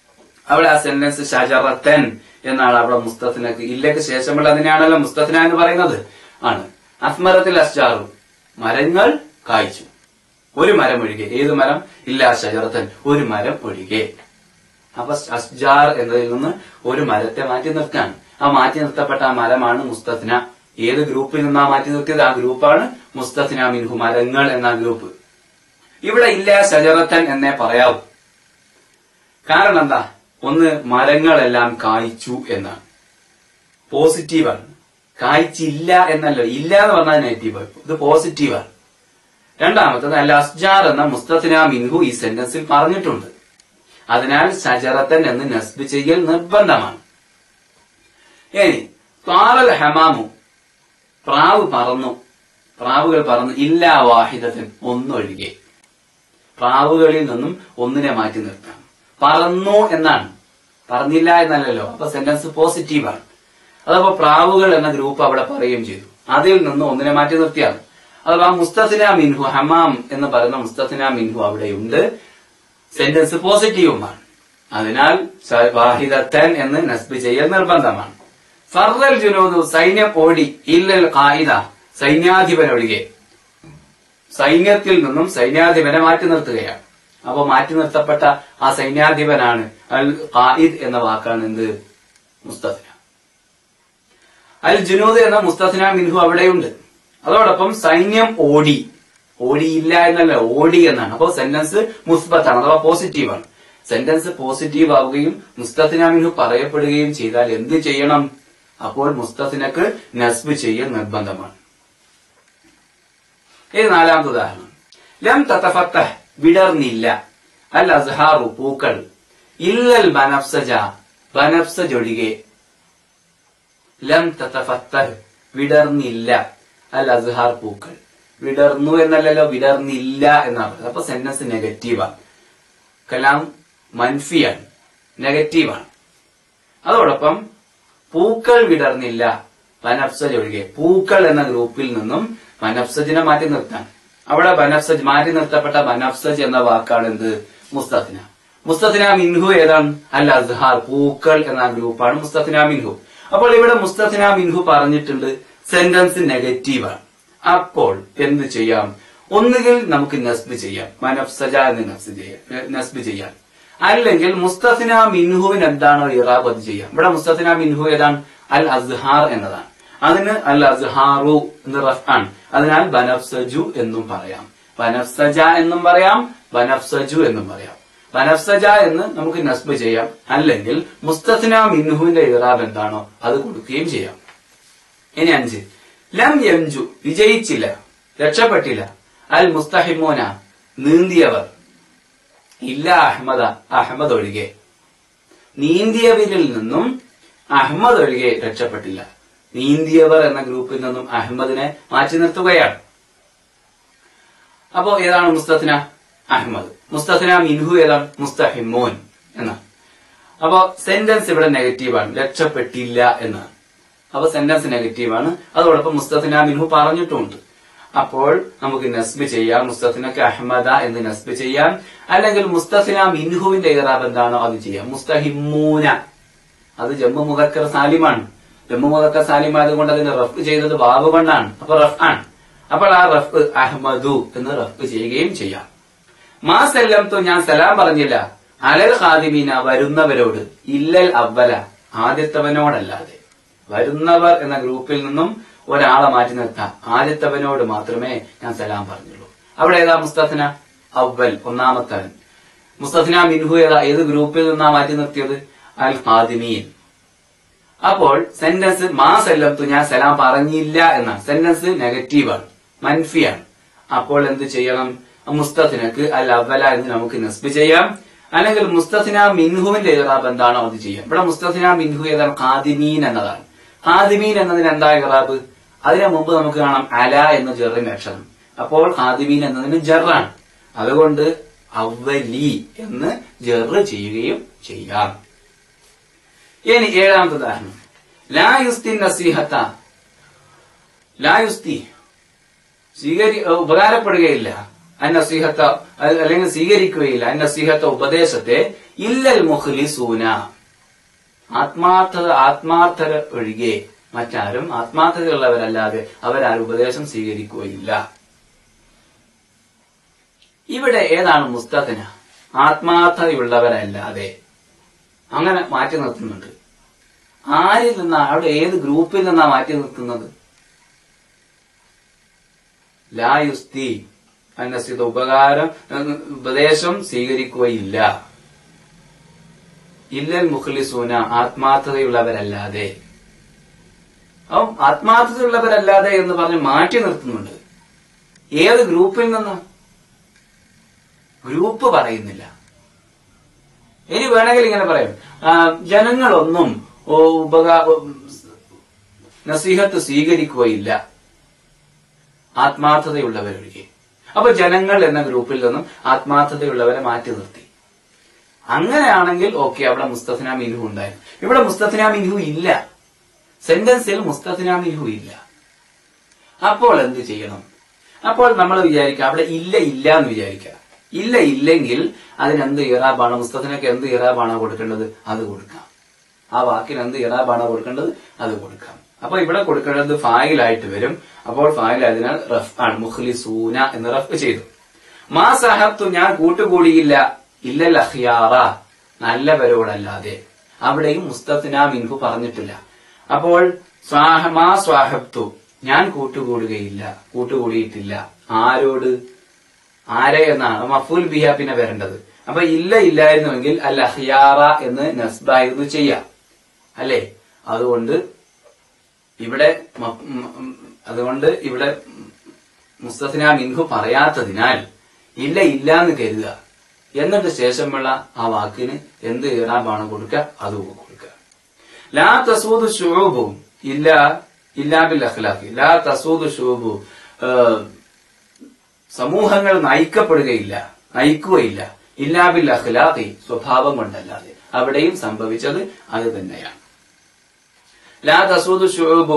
അവിടെ ആ സെന്റൻസ് ഷജറത്തൻ എന്നാണ് അവിടെ മുസ്തഫിനക്ക് ഇല്ലക്ക് ശേഷമുള്ള അതിനെയാണല്ലോ മുസ്തഫിന എന്ന് പറയുന്നത് ആണ് അസ്മരത്തിൽ അസ്ജാറു മരങ്ങൾ കായ്ച്ചു ഒരു മരം ഒഴികെ ഏത് മരം ഇല്ല ഷജറത്തൻ ഒരു മരം ഒഴികെ അപ്പൊ അസ്ജാർ എന്നതിൽ നിന്ന് ഒരു മരത്തെ മാറ്റി നിർത്താൻ ആ മാറ്റി നിർത്തപ്പെട്ട ആ മരമാണ് മുസ്തഫിന ഏത് ഗ്രൂപ്പിൽ നിന്നാ മാറ്റി നിർത്തിയത് ആ ഗ്രൂപ്പാണ് മുസ്തഫിന മിൻഹു മരങ്ങൾ എന്ന ഗ്രൂപ്പ് ഇവിടെ ഇല്ല ഷജറത്തൻ എന്നേ പറയാവൂ കാരണം എന്താ ഒന്ന് മരങ്ങളെല്ലാം കായ്ച്ചു എന്നാണ് പോസിറ്റീവാണ് കായ്ച്ചില്ല എന്നല്ല ഇല്ല എന്ന് പറഞ്ഞാൽ നെഗറ്റീവ് ഇത് പോസിറ്റീവാണ് രണ്ടാമത്തത് അല്ല അസ്ജാർ എന്ന മുസ്തഫിന മിൻഹു ഈ സെന്റൻസിൽ പറഞ്ഞിട്ടുണ്ട് അതിനാൽ ഷജറത്തൻ എന്ന് നസ്ബ് ചെയ്യൽ നിർബന്ധമാണ് ഇനി പാറൽ ഹമാമു പ്രാവ് പറന്നു പ്രാവുകൾ പറന്നു ഇല്ല വാഹിദത്തിൻ ഒന്നൊഴികെ പ്രാവുകളിൽ നിന്നും ഒന്നിനെ മാറ്റി നിർത്താം പറന്നു എന്നാണ് പറഞ്ഞില്ല എന്നല്ലല്ലോ അപ്പൊ സെന്റൻസ് പോസിറ്റീവാണ് അതപ്പോ പ്രാവുകൾ എന്ന ഗ്രൂപ്പ് അവിടെ പറയുകയും ചെയ്തു അതിൽ നിന്ന് ഒന്നിനെ മാറ്റി നിർത്തിയാണ് അഥവാ മുസ്തഫിന മിൻഹു ഹമാം എന്ന് പറയുന്ന മുസ്തഫിന മിൻഹു അവിടെയുണ്ട് സെന്റൻസ് പോസിറ്റീവുമാണ് അതിനാൽ സ- വാഹിദത്തൻ എന്ന് നസ്ബ് ചെയ്യൽ നിർബന്ധമാണ് ഫർദൽ ജുനൂദു സൈന്യം ഓടി ഇല്ലൽ ഖായിദ സൈന്യാധിപൻ ഒഴികെ സൈന്യത്തിൽ നിന്നും സൈന്യാധിപനെ മാറ്റി നിർത്തുകയാണ് അപ്പൊ മാറ്റി നിർത്തപ്പെട്ട ആ സൈന്യാധിപനാണ് അൽ ഖായിദ് എന്ന വാക്കാണ് എന്ത് മുസ്തഫിന അൽ ജുനൂദ് എന്ന മുസ്തഫിന മിൻഹു അവിടെയുണ്ട് അതോടൊപ്പം സൈന്യം ഓടി ഓടിയില്ല എന്നല്ല ഓടി എന്നാണ് അപ്പൊ സെന്റൻസ് മുസ്ബത്താണ് അഥവാ പോസിറ്റീവാണ് സെന്റൻസ് പോസിറ്റീവ് ആവുകയും മുസ്തഫിന മിൻഹു പറയപ്പെടുകയും ചെയ്താൽ എന്ത് ചെയ്യണം അപ്പോൾ മുസ്തഫിനക്ക് നസ്ബ് ചെയ്യൽ നിർബന്ധമാണ് ഇത് നാലാമത്തെ ഉദാഹരണം ലം തതഫത്ത വിടർന്നില്ല അൽ അസ്ഹാറു പൂക്കൾ ഇല്ലൽ ബനഫ്സജ ബനഫ്സജ് ഒഴികെ ലം തതഫത്തഹ് വിടർന്നില്ല അൽ അസ്ഹാർ പൂക്കൾ വിടർന്നു എന്നല്ലല്ലോ വിടർന്നില്ല എന്നാണ് അപ്പൊ സെന്റൻസ് നെഗറ്റീവാണ് കലാം മൻഫിയാണ് നെഗറ്റീവാണ് അതോടൊപ്പം പൂക്കൾ വിടർന്നില്ല ബനഫ്സജ് ഒഴികെ പൂക്കൾ എന്ന ഗ്രൂപ്പിൽ നിന്നും ബനഫ്സജിനെ മാറ്റി നിർത്താൻ അവിടെ ബനഫ്സജ് മാറ്റി നിർത്തപ്പെട്ട ബനഫ്സജ് എന്ന വാക്കാണ് എന്ത് മുസ്തഫിന മുസ്തഫിന മിൻഹു ഏതാണ് അൽ അസ്ഹാർ പൂക്കൾ എന്ന ഗ്രൂപ്പാണ് മുസ്തഫിന മിൻഹു അപ്പോൾ ഇവിടെ മുസ്തഫിന മിൻഹു പറഞ്ഞിട്ടുണ്ട് സെന്റൻസ് നെഗറ്റീവാണ് അപ്പോൾ എന്ത് ചെയ്യാം ഒന്നുകിൽ നമുക്ക് നസ്ബ് ചെയ്യാം മനഫ്സജ എന്ന് നസ്ബ് ചെയ്യാം നസ്ബ് ചെയ്യാം അല്ലെങ്കിൽ മുസ്തഫിന മിൻഹുവിന് എന്താണോ ഇറാബ് അത് ചെയ്യാം ഇവിടെ മുസ്തഫിന മിൻഹു ഏതാണ് അൽ അസ്ഹാർ എന്നതാണ് അതിന് അൽ അസ്ഹാറു എന്ന് റഫ് ആണ് അതിനാൽ ബനഫ്സജു എന്നും പറയാം ബനഫ്സജ എന്നും പറയാം ബനഫ്സജു എന്നും പറയാം ബനഫ്സജ എന്ന് നമുക്ക് നസ്ബ് ചെയ്യാം അല്ലെങ്കിൽ മുസ്തഫിന മിൻഹുവിന്റെ ഇറാബ് എന്താണോ അത് കൊടുക്കുകയും ചെയ്യാം ഇനി അഞ്ച് ലം യംജു വിജയിച്ചില്ല രക്ഷപ്പെട്ടില്ല അൽ മുസ്തഹിമോന നീന്തിയവർ ഇല്ല അഹമ്മദ അഹമ്മദ് ഒഴികെ നീന്തിയവരിൽ നിന്നും അഹമ്മദ് ഒഴികെ രക്ഷപ്പെട്ടില്ല നീന്തിയവർ എന്ന ഗ്രൂപ്പിൽ നിന്നും അഹമ്മദിനെ മാറ്റി നിർത്തുകയാണ് അപ്പോ ഏതാണ് മുസ്തഫിന അഹമ്മദ് മുസ്തഫിന മിൻഹു ഏതാണ് മുസ്തഹിമോൻ എന്നാണ് അപ്പോ സെന്റൻസ് ഇവിടെ നെഗറ്റീവാണ് രക്ഷപ്പെട്ടില്ല എന്നാണ് അപ്പൊ സെന്റൻസ് നെഗറ്റീവാണ് അതോടൊപ്പം മുസ്തഫിന മിൻഹു പറഞ്ഞിട്ടുമുണ്ട് അപ്പോൾ നമുക്ക് നസ്ബ് ചെയ്യാം മുസ്തഫിനക്ക് അഹമ്മദ എന്ന് നസ്ബ് ചെയ്യാം അല്ലെങ്കിൽ മുസ്തഫിന മിൻഹുവിന്റെ ഇറാബ് എന്താണോ അത് ചെയ്യാം മുസ്തഹിമൂന അത് ജമ്മു മുദക്കർ സാലിമാണ് ജമ്മു മുദക്കർ സാലിം ആയതുകൊണ്ട് അതിന് റഫ് ചെയ്തത് ബാബു കൊണ്ടാണ് അപ്പൊ റഫ് ആണ് അപ്പോൾ ആ റഫ് അഹമ്മദു എന്ന് റഫ് ചെയ്യുകയും ചെയ്യാം മാ സല്ലംതു ഞാൻ സലാം പറഞ്ഞില്ല അലൽ ഖാദിമീന വരുന്നവരോട് ഇല്ലൽ അവല ആദ്യത്തവനോടല്ലാതെ വരുന്നവർ എന്ന ഗ്രൂപ്പിൽ നിന്നും ഒരാളെ മാറ്റി നിർത്താം ആദ്യത്തവനോട് മാത്രമേ ഞാൻ സലാം പറഞ്ഞുള്ളൂ അവിടെ ഏതാ മുസ്തഫിന അവൽ ഒന്നാമത്തവൻ മുസ്തഫിന മിൻഹു ഏതാ ഏത് ഗ്രൂപ്പിൽ നിന്നാ മാറ്റി നിർത്തിയത് അൽ ഖാദിമീൻ അപ്പോൾ സെന്റൻസ് മാ സല്ലംതു ഞാൻ സലാം പറഞ്ഞില്ല എന്നാണ് സെന്റൻസ് നെഗറ്റീവാണ് മൻഫിയാണ് അപ്പോൾ എന്ത് ചെയ്യണം മുസ്തഫിനക്ക് അൽ അവല എന്ന് നമുക്ക് നസ്ബ് ചെയ്യാം അല്ലെങ്കിൽ മുസ്തഫിന മിൻഹുവിന്റെ ഇറാബ് എന്താണോ അത് ചെയ്യാം ഇവിടെ മുസ്തഫിന മിൻഹു ഏതാണ് ഖാദിമീൻ എന്നതാണ് ഖാദിമീൻ എന്നതിന് എന്താ ഇറാബ് അതിനു മുമ്പ് നമുക്ക് കാണാം അല എന്ന ജെറിന്റെ അക്ഷരം അപ്പോൾ ഖാദിമീൻ എന്നതിന് ജറാണ് അതുകൊണ്ട് അവലി എന്ന് ജെറ് ചെയ്യുകയും ചെയ്യാം ഇനി ഏഴാമത്തെ ഉദാഹരണം ലാ യുസ്തി നസീഹത്ത ലാ യുസ്തി സ്വീകരി ഉപകാരപ്പെടുകയില്ല അന്നസീഹത്ത അല്ലെങ്കിൽ സ്വീകരിക്കുകയില്ല അന്നസീഹത്ത ഉപദേശത്തെ ഇല്ലൽ മുഖ്ലിസൂന ആത്മാർത്ഥത ആത്മാർത്ഥത ഒഴികെ മറ്റാരും ആത്മാർത്ഥതയുള്ളവരല്ലാതെ അവരാരും ഉപദേശം സ്വീകരിക്കുകയില്ല ഇവിടെ ഏതാണ് മുസ്തഖന ആത്മാർത്ഥതയുള്ളവരല്ലാതെ അങ്ങനെ മാറ്റി നിർത്തുന്നുണ്ട് ആരിൽ നിന്നാ അവിടെ ഏത് ഗ്രൂപ്പിൽ നിന്നാ മാറ്റി നിർത്തുന്നത് ലായുസ്തി അന്നസ്ഥിത ഉപകാരം ഏഹ്, ഉപദേശം സ്വീകരിക്കുകയില്ല ഇല്ലൽ മുഖ്ലിസൂന ആത്മാർത്ഥതയുള്ളവരല്ലാതെ അപ്പം ആത്മാർത്ഥതയുള്ളവരല്ലാതെ എന്ന് പറഞ്ഞ് മാറ്റി നിർത്തുന്നുണ്ട് ഏത് ഗ്രൂപ്പിൽ നിന്ന് ഗ്രൂപ്പ് പറയുന്നില്ല ഇനി വേണമെങ്കിൽ ഇങ്ങനെ പറയും ആ, ജനങ്ങളൊന്നും ഓ, ഉപകാ നസീഹത്ത് സ്വീകരിക്കുകയില്ല ആത്മാർത്ഥതയുള്ളവരൊഴികെ അപ്പൊ ജനങ്ങൾ എന്ന ഗ്രൂപ്പിൽ നിന്നും ആത്മാർത്ഥതയുള്ളവരെ മാറ്റി നിർത്തി അങ്ങനെയാണെങ്കിൽ ഓക്കെ അവിടെ മുസ്തഫിന മിൻഹു ഉണ്ടായിരുന്നു ഇവിടെ മുസ്തഫിന മിൻഹു ഇല്ല സെന്റൻസിൽ മുസ്തഫിന മിൻഹു ഇല്ല അപ്പോൾ എന്ത് ചെയ്യണം അപ്പോൾ നമ്മൾ വിചാരിക്കുക അവിടെ ഇല്ല ഇല്ല എന്ന് വിചാരിക്കുക ഇല്ല ഇല്ലെങ്കിൽ അതിനെന്ത് ഇറാബാണ് മുസ്തഫിനൊക്കെ എന്ത് ഇറാബാണ് കൊടുക്കേണ്ടത് അത് കൊടുക്കാം ആ വാക്കിന് എന്ത് ഇറാബാണ് കൊടുക്കേണ്ടത് അത് കൊടുക്കാം അപ്പൊ ഇവിടെ കൊടുക്കേണ്ടത് ഫായിലായിട്ട് വരും അപ്പോൾ ഫായിൽ അതിനാൽ റഫ് ആണ് മുഖ്ലിസൂന എന്ന് റഫ് ചെയ്തു മാ സഹത്തു ഞാൻ കൂട്ടുകൂടിയില്ല ഇല്ലൽ അഖിയാറ നല്ലവരോടല്ലാതെ അവിടെയും മുസ്തഫിന മിൻഹു പറഞ്ഞിട്ടില്ല അപ്പോൾ സ്വാഹ മാ സ്വാഹബ്തു ഞാൻ കൂട്ടുകൂടുകയില്ല കൂട്ടുകൂടിയിട്ടില്ല ആരോട് ആരെ എന്നാണ് മഫൂൽ ബിഹ പിന്നെ വരേണ്ടത് അപ്പൊ ഇല്ല ഇല്ലായിരുന്നുവെങ്കിൽ അൽ അഹിയാറ എന്ന് നസ്ബായിരുന്നു ചെയ്യാം അല്ലേ അതുകൊണ്ട് ഇവിടെ മ- ഉം ഉം അതുകൊണ്ട് ഇവിടെ മുസ്തഫിന മിൻഹു പറയാത്തതിനാൽ ഇല്ല ഇല്ല എന്ന് കരുതുക എന്നിട്ട് ശേഷമുള്ള ആ വാക്കിന് എന്ത് ഇറാബാണ് കൊടുക്കുക അത് കൊടുക്കുക ലാ തസൂദ് ഷുബു ഇല്ല ഇല്ലാബിൽ അഖ്ലാഖി ലാ തസൂദ് ഷുബു സമൂഹങ്ങൾ നയിക്കപ്പെടുകയില്ല നയിക്കുകയില്ല ഇല്ലാബിൽ അഖ്ലാഖി സ്വഭാവം കൊണ്ടല്ലാതെ അവിടെയും സംഭവിച്ചത് അത് തന്നെയാണ് ലാ തസൂദ് ഷുബു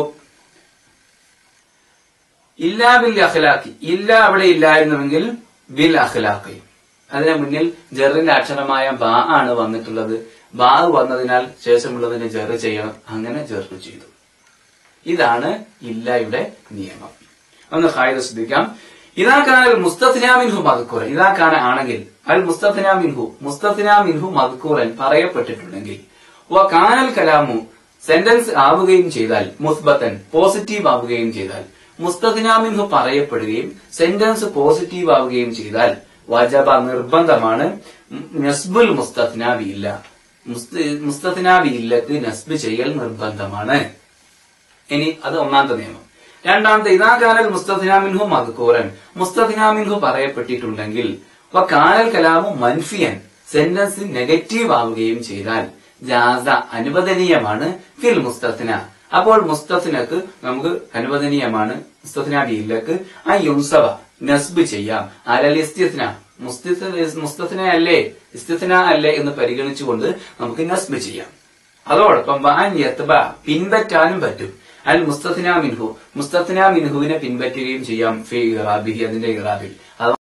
ഇല്ലാ ബിൽ അഖ്ലാഖി ഇല്ല അവിടെ ഇല്ലായിരുന്നുവെങ്കിൽ ബിൽ അഖ്ലാഖി അതിന് മുന്നിൽ ജറിന്റെ അക്ഷരമായ ബാ ആണ് വന്നിട്ടുള്ളത് ബാ വന്നതിനാൽ ശേഷമുള്ളതിനെ ജെറ് ചെയ്യണം അങ്ങനെ ജെറ് ചെയ്തു ഇതാണ് ഇല്ലയുടെ നിയമം ഒന്ന് ഹായത് ശ്രദ്ധിക്കാം ഇതാക്കാനൽ മുസ്തഫിന മിൻഹു മദ്കൂറൻ ഇതാക്കാന ആണെങ്കിൽ അൽ മുസ്തഫിന മിൻഹു മുസ്തഫിന മിൻഹു മദ്കൂറൻ പറയപ്പെട്ടിട്ടുണ്ടെങ്കിൽ വ കാനൽ കലാമു സെന്റൻസ് ആവുകയും ചെയ്താൽ മുസ്ബത്തൻ പോസിറ്റീവ് ആവുകയും ചെയ്താൽ മുസ്തഫിന മിൻഹു പറയപ്പെടുകയും സെന്റൻസ് പോസിറ്റീവ് ആവുകയും ചെയ്താൽ വജബ നിർബന്ധമാണ് നസ്ബുൽ മുസ്തഫിനാബി ഇല്ല മുസ്തഫിനാബി ഇല്ലക്ക് നസ്ബ് ചെയ്യൽ നിർബന്ധമാണ് ഇനി അത് ഒന്നാമത്തെ നിയമം രണ്ടാമത്തെ ഇതാകാനൽ മുസ്തഫിനാമിൻഹു മദ്കൂറൻ മുസ്തഫിനാമിൻഹു പറയപ്പെട്ടിട്ടുണ്ടെങ്കിൽ അപ്പൊ കാനൽ കലാമു മൻഫിയൻ സെന്റൻസ് നെഗറ്റീവ് ആവുകയും ചെയ്താൽ ജാസ അനുവദനീയമാണ് ഫിൽ മുസ്തഫിന അപ്പോൾ മുസ്തഫിനക്ക് നമുക്ക് അനുവദനീയമാണ് മുസ്തഫിന ബിയിലേക്ക് ആ യുംസവ നസ്ബ് ചെയ്യാം അലൽ ഇസ്തിഫ്ന മുസ്തഫിന അല്ലേ ഇസ്തിഫിന അല്ലേ എന്ന് പരിഗണിച്ചുകൊണ്ട് നമുക്ക് നസ്ബ് ചെയ്യാം അതോടൊപ്പം വാൻ യത്ബ പിൻപറ്റാനും പറ്റും അൽ മുസ്തഫിന മിൻഹു മുസ്തഫിന മിൻഹുവിനെ പിൻപറ്റുകയും ചെയ്യാം ഫി ഇറാബിഹി അതിന്റെ ഇറാബിൽ